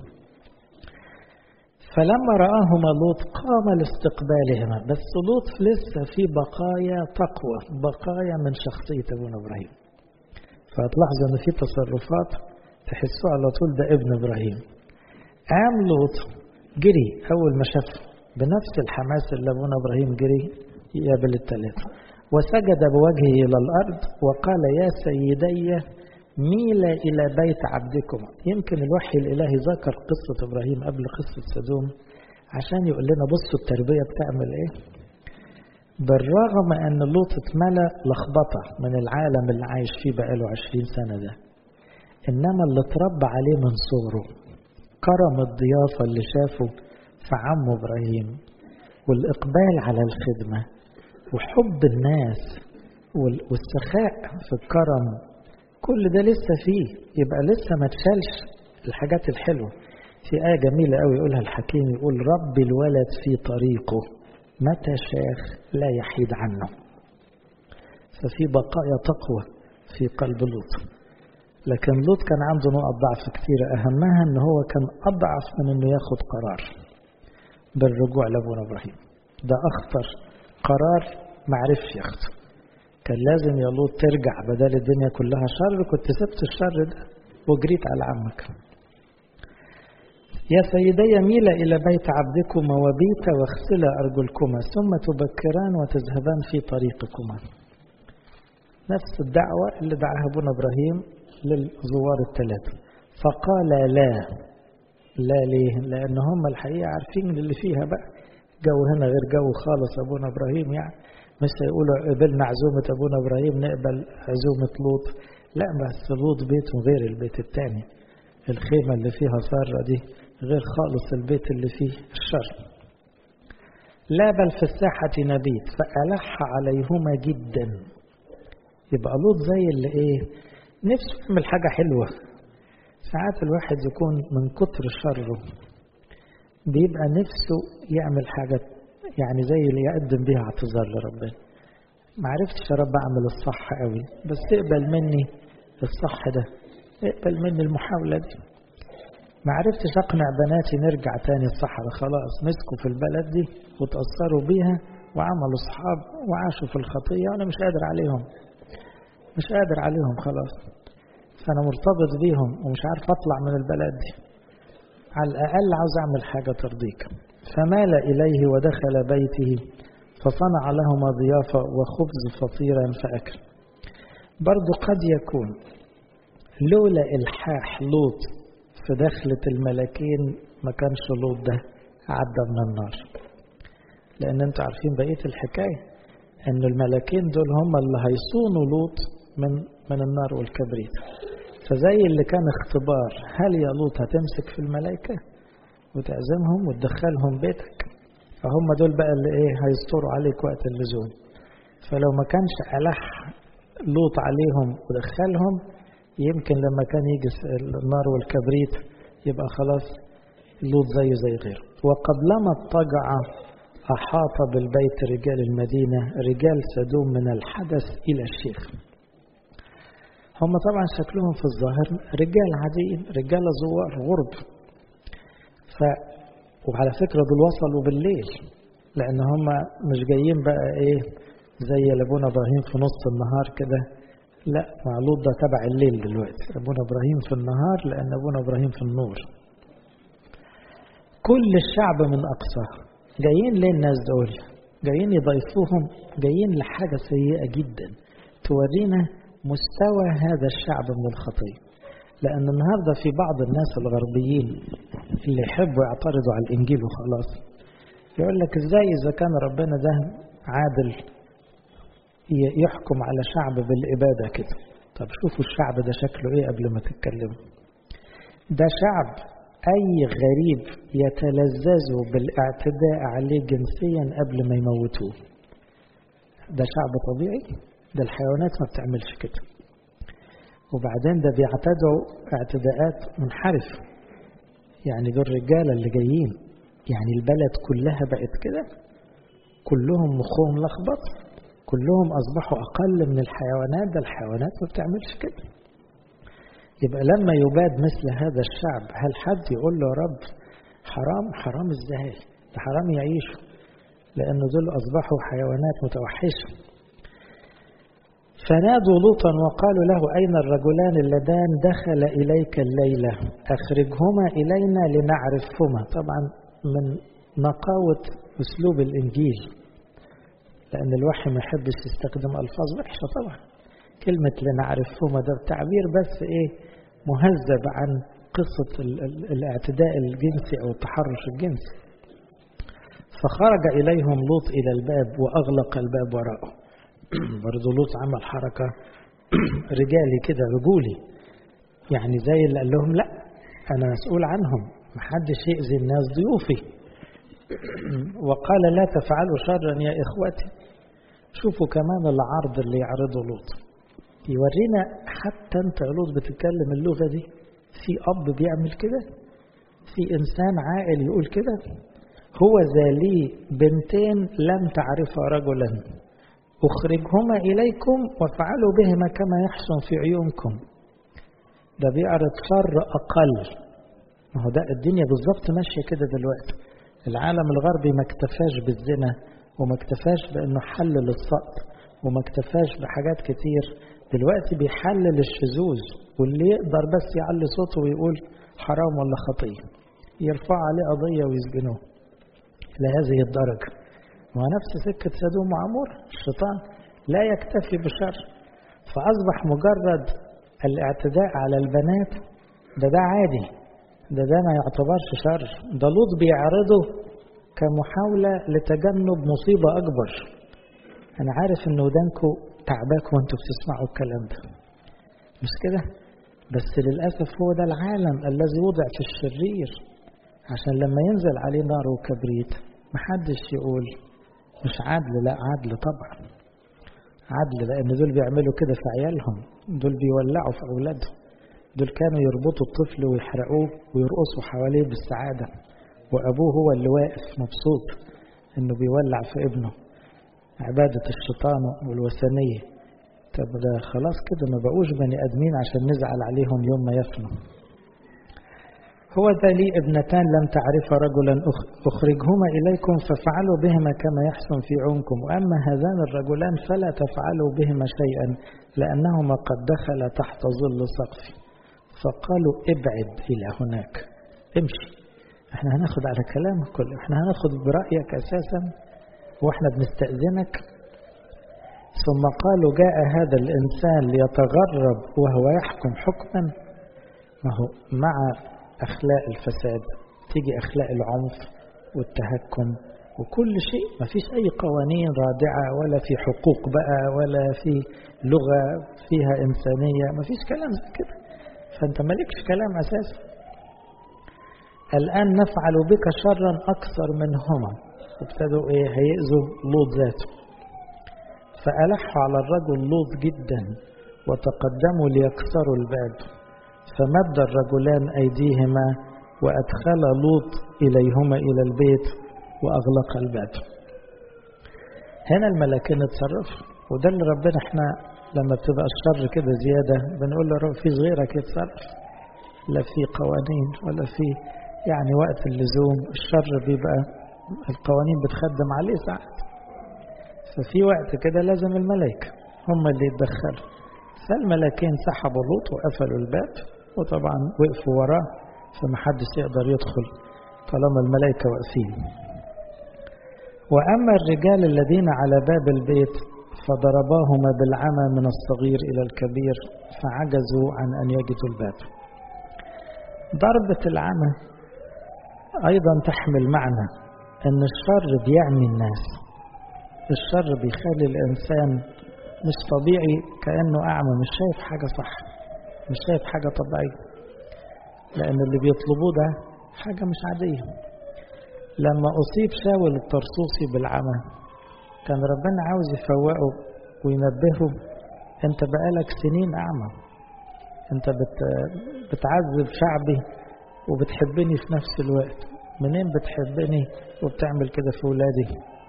فلما رآهما لوط قام لاستقبالهما بس لوط لسه في بقايا تقوى بقايا من شخصية ابونا ابراهيم فهتلاحظوا ان في تصرفات تحسوه على طول ده ابن ابراهيم قام لوط جري اول ما شافه بنفس الحماس اللي ابونا ابراهيم جري يقابل الثلاثه وسجد بوجهه الى الارض وقال يا سيدي ميل الى بيت عبدكما يمكن الوحي الالهي ذكر قصه ابراهيم قبل قصه سدوم عشان يقول لنا بصوا التربيه بتعمل ايه بالرغم ان لوط اتملى لخبطه من العالم اللي عايش فيه بقاله عشرين سنه ده انما اللي اتربى عليه من صغره كرم الضيافه اللي شافه في عمه ابراهيم والاقبال على الخدمه وحب الناس والسخاء في الكرم كل ده لسه فيه يبقى لسه ما تشالش الحاجات الحلوه في آية جميلة قوي يقولها الحكيم يقول رب الولد في طريقه متى شاخ لا يحيد عنه ففي بقايا تقوى في قلب لوط لكن لوط كان عنده نقط ضعف كثيرة أهمها أن هو كان أضعف من أنه ياخد قرار بالرجوع لأبونا إبراهيم ده أخطر قرار ما عرفش ياخده كان لازم يا لوط ترجع بدل الدنيا كلها شر كنت سبت الشر ده وجريت على عمك يا سيدي ميل إلى بيت عبدكما وبيت واغسلا أرجلكما ثم تبكران وتذهبان في طريقكما نفس الدعوة اللي دعاها ابونا إبراهيم للزوار الثلاثة فقال لا لا ليه لأن هم الحقيقة عارفين اللي فيها بقى جو هنا غير جو خالص أبونا إبراهيم يعني مش هيقولوا قبلنا عزومة أبونا إبراهيم نقبل عزومة لوط لا بس لوط بيته غير البيت التاني الخيمة اللي فيها سارة دي غير خالص البيت اللي فيه الشر لا بل في الساحة نبيت فألح عليهما جدا يبقى لوط زي اللي ايه نفسه يعمل حاجة حلوة ساعات الواحد يكون من كتر شره بيبقى نفسه يعمل حاجة يعني زي اللي يقدم بيها اعتذار لربنا ما عرفتش يا رب اعمل الصح قوي بس اقبل مني الصح ده اقبل مني المحاولة دي ما عرفتش اقنع بناتي نرجع تاني الصحراء خلاص مسكوا في البلد دي وتأثروا بيها وعملوا اصحاب وعاشوا في الخطية وانا مش قادر عليهم مش قادر عليهم خلاص فانا مرتبط بيهم ومش عارف اطلع من البلد دي على الاقل عاوز اعمل حاجة ترضيك فمال اليه ودخل بيته فصنع لهما ضيافة وخبز فطيرا فأكل برضو قد يكون لولا الحاح لوط في دخلة الملكين ما كانش لوط ده عدى من النار لأن انتوا عارفين بقية الحكاية أن الملكين دول هم اللي هيصونوا لوط من من النار والكبريت فزي اللي كان اختبار هل يا لوط هتمسك في الملائكة وتعزمهم وتدخلهم بيتك فهم دول بقى اللي ايه هيستروا عليك وقت اللزوم فلو ما كانش ألح لوط عليهم ودخلهم يمكن لما كان يجي النار والكبريت يبقى خلاص لوط زيه زي غيره وقبلما اضطجع أحاط بالبيت رجال المدينة رجال سدوم من الحدث إلى الشيخ هم طبعا شكلهم في الظاهر رجال عاديين رجال زوار غرب ف وعلى فكرة دول وصلوا بالليل لأن هم مش جايين بقى إيه زي لابونا إبراهيم في نص النهار كده لا معلوط ده تبع الليل دلوقتي أبونا إبراهيم في النهار لأن أبونا إبراهيم في النور كل الشعب من أقصى جايين ليه الناس دول جايين يضيفوهم جايين لحاجة سيئة جدا تورينا مستوى هذا الشعب من الخطية لأن النهاردة في بعض الناس الغربيين اللي يحبوا يعترضوا على الإنجيل وخلاص يقول لك إزاي إذا كان ربنا ده عادل يحكم على شعب بالإبادة كده طب شوفوا الشعب ده شكله إيه قبل ما تتكلموا ده شعب أي غريب يتلذذوا بالاعتداء عليه جنسيا قبل ما يموتوه ده شعب طبيعي ده الحيوانات ما بتعملش كده وبعدين ده بيعتدوا اعتداءات منحرفة يعني دول الرجالة اللي جايين يعني البلد كلها بقت كده كلهم مخهم لخبط كلهم أصبحوا أقل من الحيوانات ده الحيوانات ما بتعملش كده يبقى لما يباد مثل هذا الشعب هل حد يقول له يا رب حرام حرام ازاي ده حرام يعيشوا لأن دول أصبحوا حيوانات متوحشة فنادوا لوطا وقالوا له أين الرجلان اللذان دخل إليك الليلة أخرجهما إلينا لنعرفهما طبعا من نقاوة أسلوب الإنجيل لأن الوحي ما يحبش يستخدم ألفاظ وحشة طبعا كلمة لنعرفهما ده تعبير بس إيه مهذب عن قصة الاعتداء الجنسي أو التحرش الجنسي فخرج إليهم لوط إلى الباب وأغلق الباب وراءه برضه لوط عمل حركة رجالي كده رجولي يعني زي اللي قال لهم لا أنا مسؤول عنهم محدش يأذي الناس ضيوفي وقال لا تفعلوا شرا يا إخوتي شوفوا كمان العرض اللي يعرضه لوط يورينا حتى انت يا لوط بتتكلم اللغة دي في أب بيعمل كده في إنسان عاقل يقول كده هو ذالي بنتين لم تعرفا رجلا أخرجهما إليكم وافعلوا بهما كما يحسن في عيونكم ده بيعرض شر أقل ما هو ده الدنيا بالظبط ماشية كده دلوقتي العالم الغربي ما اكتفاش بالزنا وما اكتفاش بأنه حلل السقط وما اكتفاش بحاجات كتير دلوقتي بيحلل الشذوذ واللي يقدر بس يعلي صوته ويقول حرام ولا خطية يرفع عليه قضية ويسجنوه لهذه الدرجة ونفس سكة سدوم وعمور الشيطان لا يكتفي بشر فأصبح مجرد الاعتداء على البنات ده ده عادي ده ده ما يعتبرش شر ده لوط بيعرضه كمحاولة لتجنب مصيبة أكبر أنا عارف إن ودانكم تعباك وأنتوا بتسمعوا الكلام ده مش كده؟ بس للأسف هو ده العالم الذي وضع في الشرير عشان لما ينزل عليه نار وكبريت محدش يقول مش عدل لا عدل طبعا عدل لأن دول بيعملوا كده في عيالهم دول بيولعوا في أولادهم دول كانوا يربطوا الطفل ويحرقوه ويرقصوا حواليه بالسعادة وأبوه هو اللي واقف مبسوط إنه بيولع في ابنه عبادة الشيطان والوثنية طب ده خلاص كده ما بقوش بني آدمين عشان نزعل عليهم يوم ما يفنوا هو ذا لي ابنتان لم تعرف رجلا أخرجهما إليكم ففعلوا بهما كما يحسن في عونكم وأما هذان الرجلان فلا تفعلوا بهما شيئا لأنهما قد دخل تحت ظل سقفي فقالوا ابعد إلى هناك امشي احنا هناخد على كلامك كله احنا هناخد برأيك أساسا واحنا بنستأذنك ثم قالوا جاء هذا الإنسان ليتغرب وهو يحكم حكما ما هو مع أخلاق الفساد تيجي أخلاق العنف والتهكم وكل شيء ما فيش أي قوانين رادعة ولا في حقوق بقى ولا في لغة فيها إنسانية ما فيش كلام زي كده فأنت مالكش كلام أساسا الآن نفعل بك شرا أكثر منهما ابتدوا إيه هيأذوا لوط ذاته فألحوا على الرجل لوط جدا وتقدموا ليكسروا الباب فمد الرجلان أيديهما وأدخل لوط إليهما إلى البيت وأغلق الباب هنا الملكين اتصرفوا وده اللي ربنا احنا لما بتبقى الشر كده زيادة بنقول له رب فيش غيرك يتصرف لا في قوانين ولا في يعني وقت اللزوم الشر بيبقى القوانين بتخدم عليه ساعات ففي وقت كده لازم الملائكة هم اللي يتدخلوا فالملكين سحبوا لوط وقفلوا الباب وطبعا وقفوا وراه فمحدش يقدر يدخل طالما الملائكة واقفين وأما الرجال الذين على باب البيت فضرباهما بالعمى من الصغير إلى الكبير فعجزوا عن أن يجدوا الباب ضربة العمى أيضا تحمل معنى أن الشر بيعمي الناس الشر بيخلي الإنسان مش طبيعي كأنه أعمى مش شايف حاجة صح مش شايف حاجة طبيعية لأن اللي بيطلبوه ده حاجة مش عادية لما أصيب شاول الطرسوسي بالعمى كان ربنا عاوز يفوقه وينبهه أنت بقالك سنين أعمى أنت بت بتعذب شعبي وبتحبني في نفس الوقت منين بتحبني وبتعمل كده في ولادي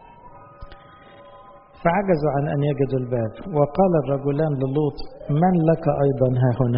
فعجزوا عن أن يجدوا الباب وقال الرجلان للوط من لك أيضا ها هنا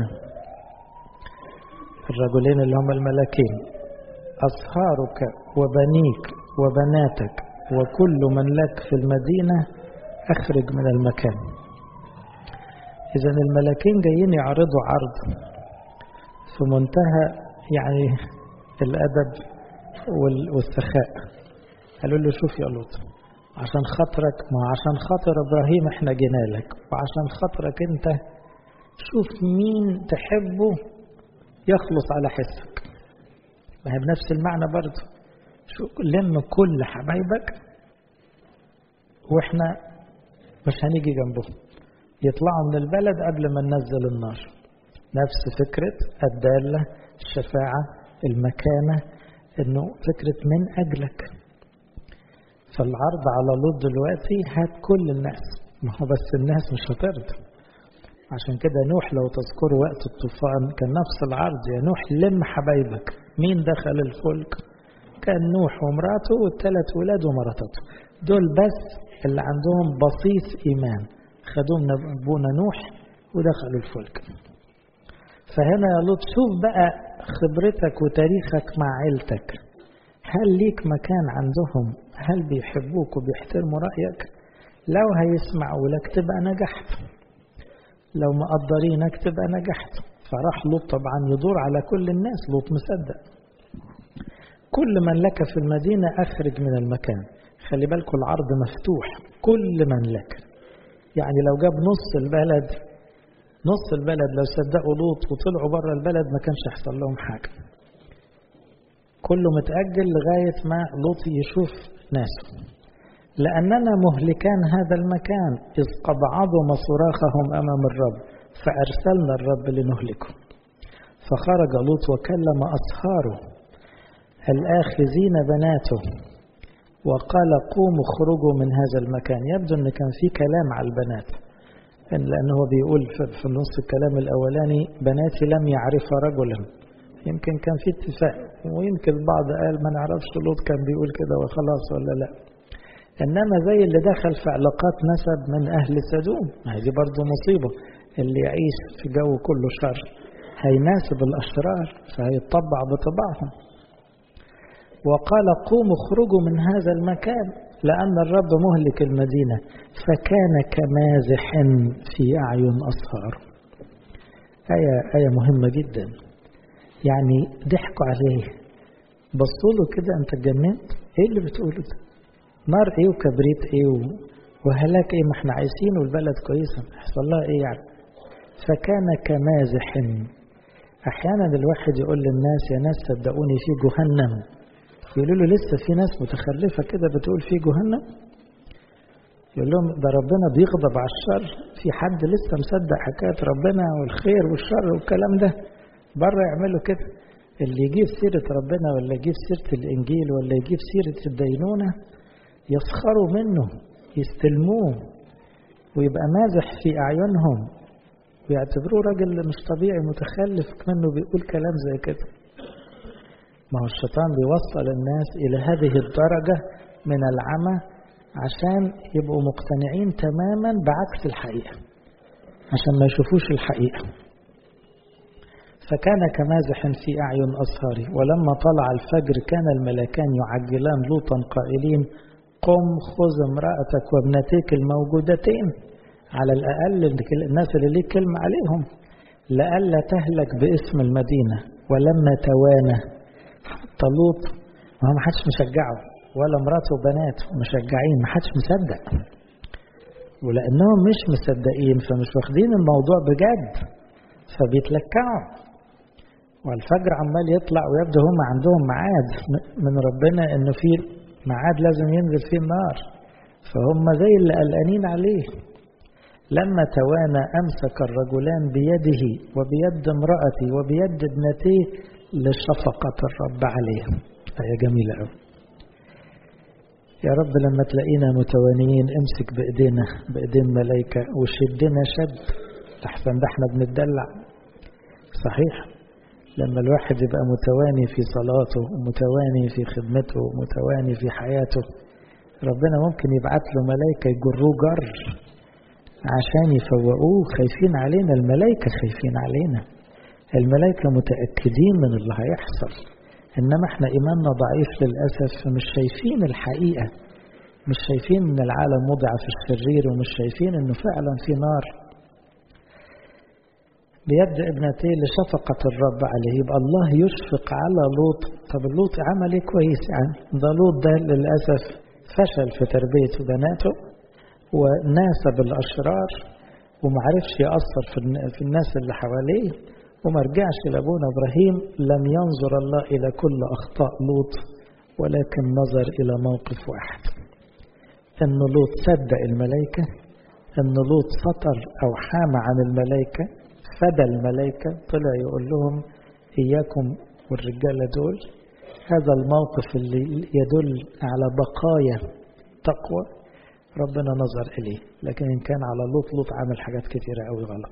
الرجلين اللي هم الملكين أصهارك وبنيك وبناتك وكل من لك في المدينة أخرج من المكان إذا الملكين جايين يعرضوا عرض في منتهى يعني الأدب والسخاء قالوا له شوف يا لوط عشان خاطرك ما عشان خاطر ابراهيم احنا جينا لك وعشان خاطرك انت شوف مين تحبه يخلص على حسك ما هي بنفس المعنى برضه شو لم كل حبايبك واحنا مش هنيجي جنبهم يطلعوا من البلد قبل ما ننزل النار نفس فكرة الدالة الشفاعة المكانة انه فكرة من اجلك فالعرض على لوط دلوقتي هات كل الناس ما هو بس الناس مش هترضى عشان كده نوح لو تذكروا وقت الطوفان كان نفس العرض يا نوح لم حبايبك مين دخل الفلك كان نوح ومراته والثلاث ولاد ومراتته دول بس اللي عندهم بسيط إيمان خدوه من أبونا نوح ودخلوا الفلك فهنا يا لوط شوف بقى خبرتك وتاريخك مع عيلتك هل ليك مكان عندهم هل بيحبوك وبيحترموا رأيك لو هيسمعوا لك تبقى نجحت لو مقدرينك تبقى نجحت فراح لوط طبعا يدور على كل الناس لوط مصدق كل من لك في المدينة أخرج من المكان خلي بالكم العرض مفتوح كل من لك يعني لو جاب نص البلد نص البلد لو صدقوا لوط وطلعوا بره البلد ما كانش يحصل لهم حاجة كله متأجل لغاية ما لوط يشوف ناسه لأننا مهلكان هذا المكان إذ قد عظم صراخهم أمام الرب فأرسلنا الرب لنهلكه فخرج لوط وكلم أصهاره الآخذين بناته وقال قوموا اخرجوا من هذا المكان يبدو أن كان في كلام على البنات لأنه هو بيقول في نص الكلام الأولاني بناتي لم يعرف رجلا يمكن كان في اتفاق ويمكن البعض قال ما نعرفش لوط كان بيقول كده وخلاص ولا لا إنما زي اللي دخل في علاقات نسب من أهل سدوم هذه برضه مصيبة اللي يعيش في جو كله شر هيناسب الأشرار فهيطبع بطبعهم وقال قوموا اخرجوا من هذا المكان لأن الرب مهلك المدينة فكان كمازح في أعين أصهار آية, آية مهمة جدا يعني ضحكوا عليه بصوا له كده أنت اتجننت إيه اللي بتقوله ده نار إيه وكبريت إيه وهلاك إيه ما إحنا عايشين والبلد كويسة يحصل لها إيه يعني فكان كمازح أحيانا الواحد يقول للناس يا ناس صدقوني في جهنم يقولوا له لسه في ناس متخلفة كده بتقول في جهنم يقول لهم ده ربنا بيغضب على الشر في حد لسه مصدق حكاية ربنا والخير والشر والكلام ده بره يعملوا كده اللي يجيب سيرة ربنا ولا يجيب سيرة الإنجيل ولا يجيب سيرة الدينونة يسخروا منه يستلموه ويبقى مازح في أعينهم ويعتبروه راجل مش طبيعي متخلف منه بيقول كلام زي كده ما هو الشيطان بيوصل الناس إلى هذه الدرجة من العمى عشان يبقوا مقتنعين تماما بعكس الحقيقة عشان ما يشوفوش الحقيقة فكان كمازح في أعين أصهاره ولما طلع الفجر كان الملكان يعجلان لوطا قائلين قم خذ امرأتك وابنتيك الموجودتين على الأقل الناس اللي ليك كلمة عليهم لئلا تهلك باسم المدينة ولما توانى حتى لوط ما ما حدش مشجعه ولا مراته وبناته مشجعين ما حدش مصدق ولأنهم مش مصدقين فمش واخدين الموضوع بجد فبيتلكعوا والفجر عمال يطلع ويبدو هم عندهم ميعاد من ربنا انه في ميعاد لازم ينزل فيه النار فهم زي اللي قلقانين عليه لما توانى أمسك الرجلان بيده وبيد امرأتي وبيد ابنتيه لشفقة الرب عليهم آية جميلة أوي يا رب لما تلاقينا متوانيين امسك بإيدينا بإيدين ملايكة وشدنا شد لحسن ده احنا بنتدلع صحيح لما الواحد يبقى متواني في صلاته ومتواني في خدمته ومتواني في حياته ربنا ممكن يبعت له ملايكة يجروه جر عشان يفوقوه خايفين علينا الملائكة خايفين علينا الملائكة متأكدين من اللي هيحصل إنما احنا إيماننا ضعيف للأسف فمش شايفين الحقيقة مش شايفين إن العالم وضع في الشرير ومش شايفين إنه فعلا في نار بيد ابنتيه لشفقة الرب عليه يبقى الله يشفق على لوط طب لوط عمل ايه كويس يعني ده لوط ده للأسف فشل في تربية بناته وناسب الأشرار ومعرفش يأثر في الناس اللي حواليه وما رجعش لأبونا إبراهيم لم ينظر الله إلى كل أخطاء لوط ولكن نظر إلى موقف واحد أن لوط صدق الملائكة أن لوط سطر أو حام عن الملائكة فدى الملائكة طلع يقول لهم إياكم والرجالة دول هذا الموقف اللي يدل على بقايا تقوى ربنا نظر إليه لكن إن كان على لوط لوط عمل حاجات كثيرة أوي غلط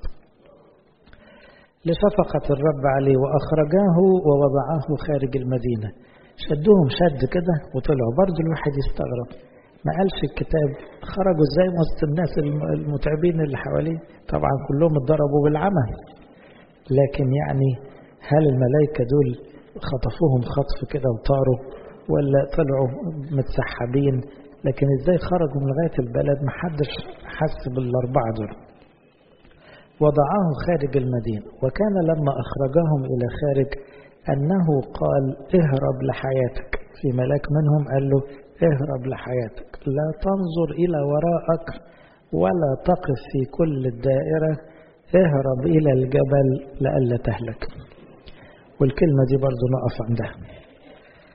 لشفقة الرب عليه وأخرجاه ووضعاه خارج المدينة شدوهم شد كده وطلعوا برضه الواحد يستغرب ما قالش الكتاب خرجوا ازاي وسط الناس المتعبين اللي حواليه طبعا كلهم اتضربوا بالعمى لكن يعني هل الملائكة دول خطفوهم خطف كده وطاروا ولا طلعوا متسحبين لكن ازاي خرجوا من لغاية البلد ما حدش حس بالأربعة دول وضعاه خارج المدينة وكان لما أخرجهم إلى خارج أنه قال اهرب لحياتك في ملاك منهم قال له اهرب لحياتك لا تنظر إلى وراءك ولا تقف في كل الدائرة اهرب إلى الجبل لئلا تهلك والكلمة دي برضو نقف عندها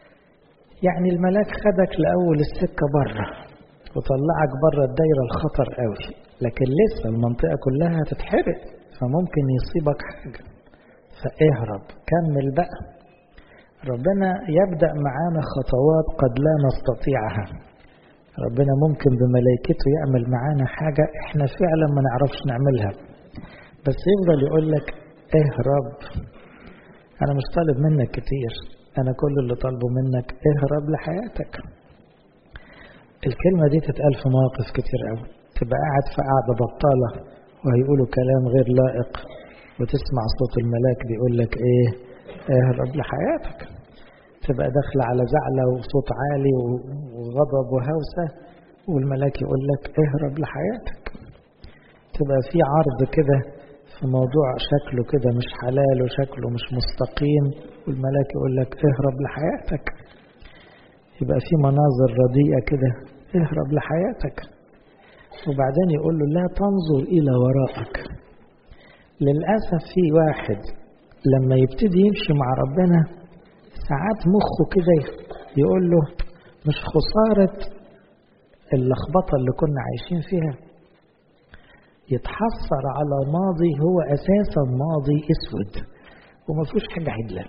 يعني الملاك خدك لأول السكة بره وطلعك بره الدايرة الخطر قوي لكن لسه المنطقة كلها هتتحرق فممكن يصيبك حاجة فاهرب كمل بقى ربنا يبدأ معانا خطوات قد لا نستطيعها ربنا ممكن بملائكته يعمل معانا حاجة احنا فعلا ما نعرفش نعملها بس يفضل يقول لك اهرب انا مش طالب منك كتير انا كل اللي طالبه منك اهرب لحياتك الكلمة دي تتقال في مواقف كتير قوي تبقى قاعد في قاعدة بطالة وهيقولوا كلام غير لائق وتسمع صوت الملاك بيقول لك ايه اهرب لحياتك تبقى داخلة على زعلة وصوت عالي وغضب وهوسة والملاك يقول لك اهرب لحياتك تبقى في عرض كده في موضوع شكله كده مش حلال وشكله مش مستقيم والملاك يقول لك اهرب لحياتك يبقى في مناظر رديئة كده اهرب لحياتك وبعدين يقول له لا تنظر إلى وراءك للأسف في واحد لما يبتدي يمشي مع ربنا ساعات مخه كده يقول له مش خسارة اللخبطة اللي كنا عايشين فيها يتحسر على ماضي هو أساسا ماضي أسود وما فيهوش حاجة عدلة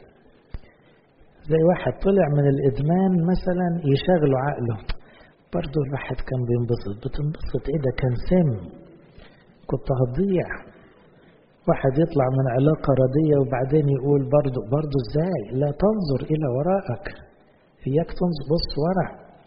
زي واحد طلع من الإدمان مثلا يشغله عقله برضه الواحد كان بينبسط بتنبسط ايه ده كان سم كنت هتضيع واحد يطلع من علاقة ردية وبعدين يقول برضه برضه ازاي لا تنظر إلى وراءك إياك تنظر بص ورا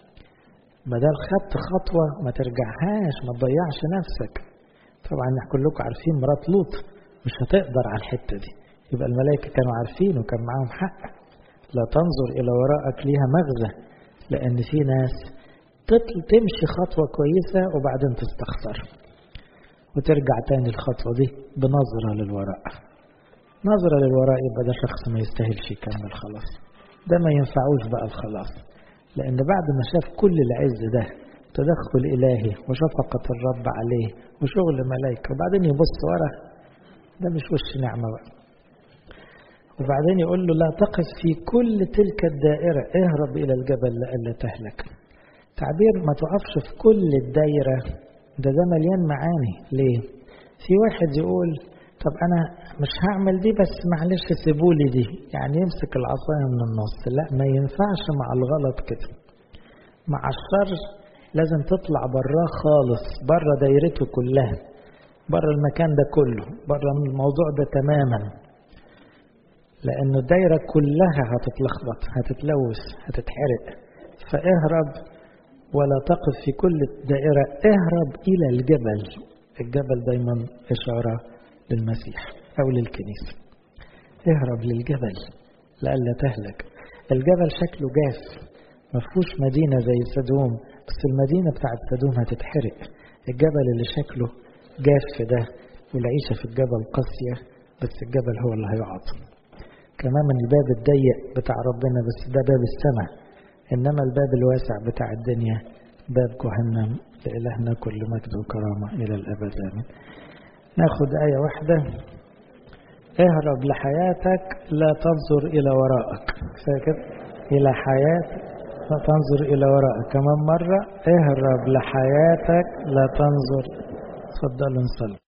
بدل خدت خطوة ما ترجعهاش ما تضيعش نفسك طبعا كلكم عارفين مرات لوط مش هتقدر على الحتة دي يبقى الملائكة كانوا عارفين وكان معاهم حق لا تنظر إلى وراءك ليها مغزى لأن في ناس تمشي خطوة كويسة وبعدين تستخسر وترجع تاني الخطوة دي بنظرة للوراء نظرة للوراء يبقى ده شخص ما يستاهلش يكمل خلاص ده ما ينفعوش بقى الخلاص لأن بعد ما شاف كل العز ده تدخل إلهي وشفقة الرب عليه وشغل ملائكة وبعدين يبص ورا ده مش وش نعمة بقى وبعدين يقول له لا تقف في كل تلك الدائرة اهرب إلى الجبل لئلا تهلك تعبير ما تقفش في كل الدايرة ده ده مليان معاني ليه في واحد يقول طب أنا مش هعمل دي بس معلش سيبولي دي يعني يمسك العصاية من النص لا ما ينفعش مع الغلط كده مع الشر لازم تطلع براه خالص بره دايرته كلها بره المكان ده كله بره الموضوع ده تماما لأنه الدايرة كلها هتتلخبط هتتلوث هتتحرق فاهرب ولا تقف في كل دائرة اهرب إلى الجبل الجبل دايما إشارة للمسيح أو للكنيسة اهرب للجبل لئلا تهلك الجبل شكله جاف ما فيهوش مدينة زي سدوم بس المدينة بتاعت سدوم هتتحرق الجبل اللي شكله جاف ده والعيشة في الجبل قاسية بس الجبل هو اللي هيقعد كمان من الباب الضيق بتاع ربنا بس ده باب السماء إنما الباب الواسع بتاع الدنيا باب جهنم لإلهنا كل مجد وكرامة إلى الأبد آمين ناخد آية واحدة اهرب لحياتك لا تنظر إلى وراءك فاكر إلى حياتك لا تنظر إلى وراءك كمان مرة اهرب لحياتك لا تنظر تفضلوا نصلي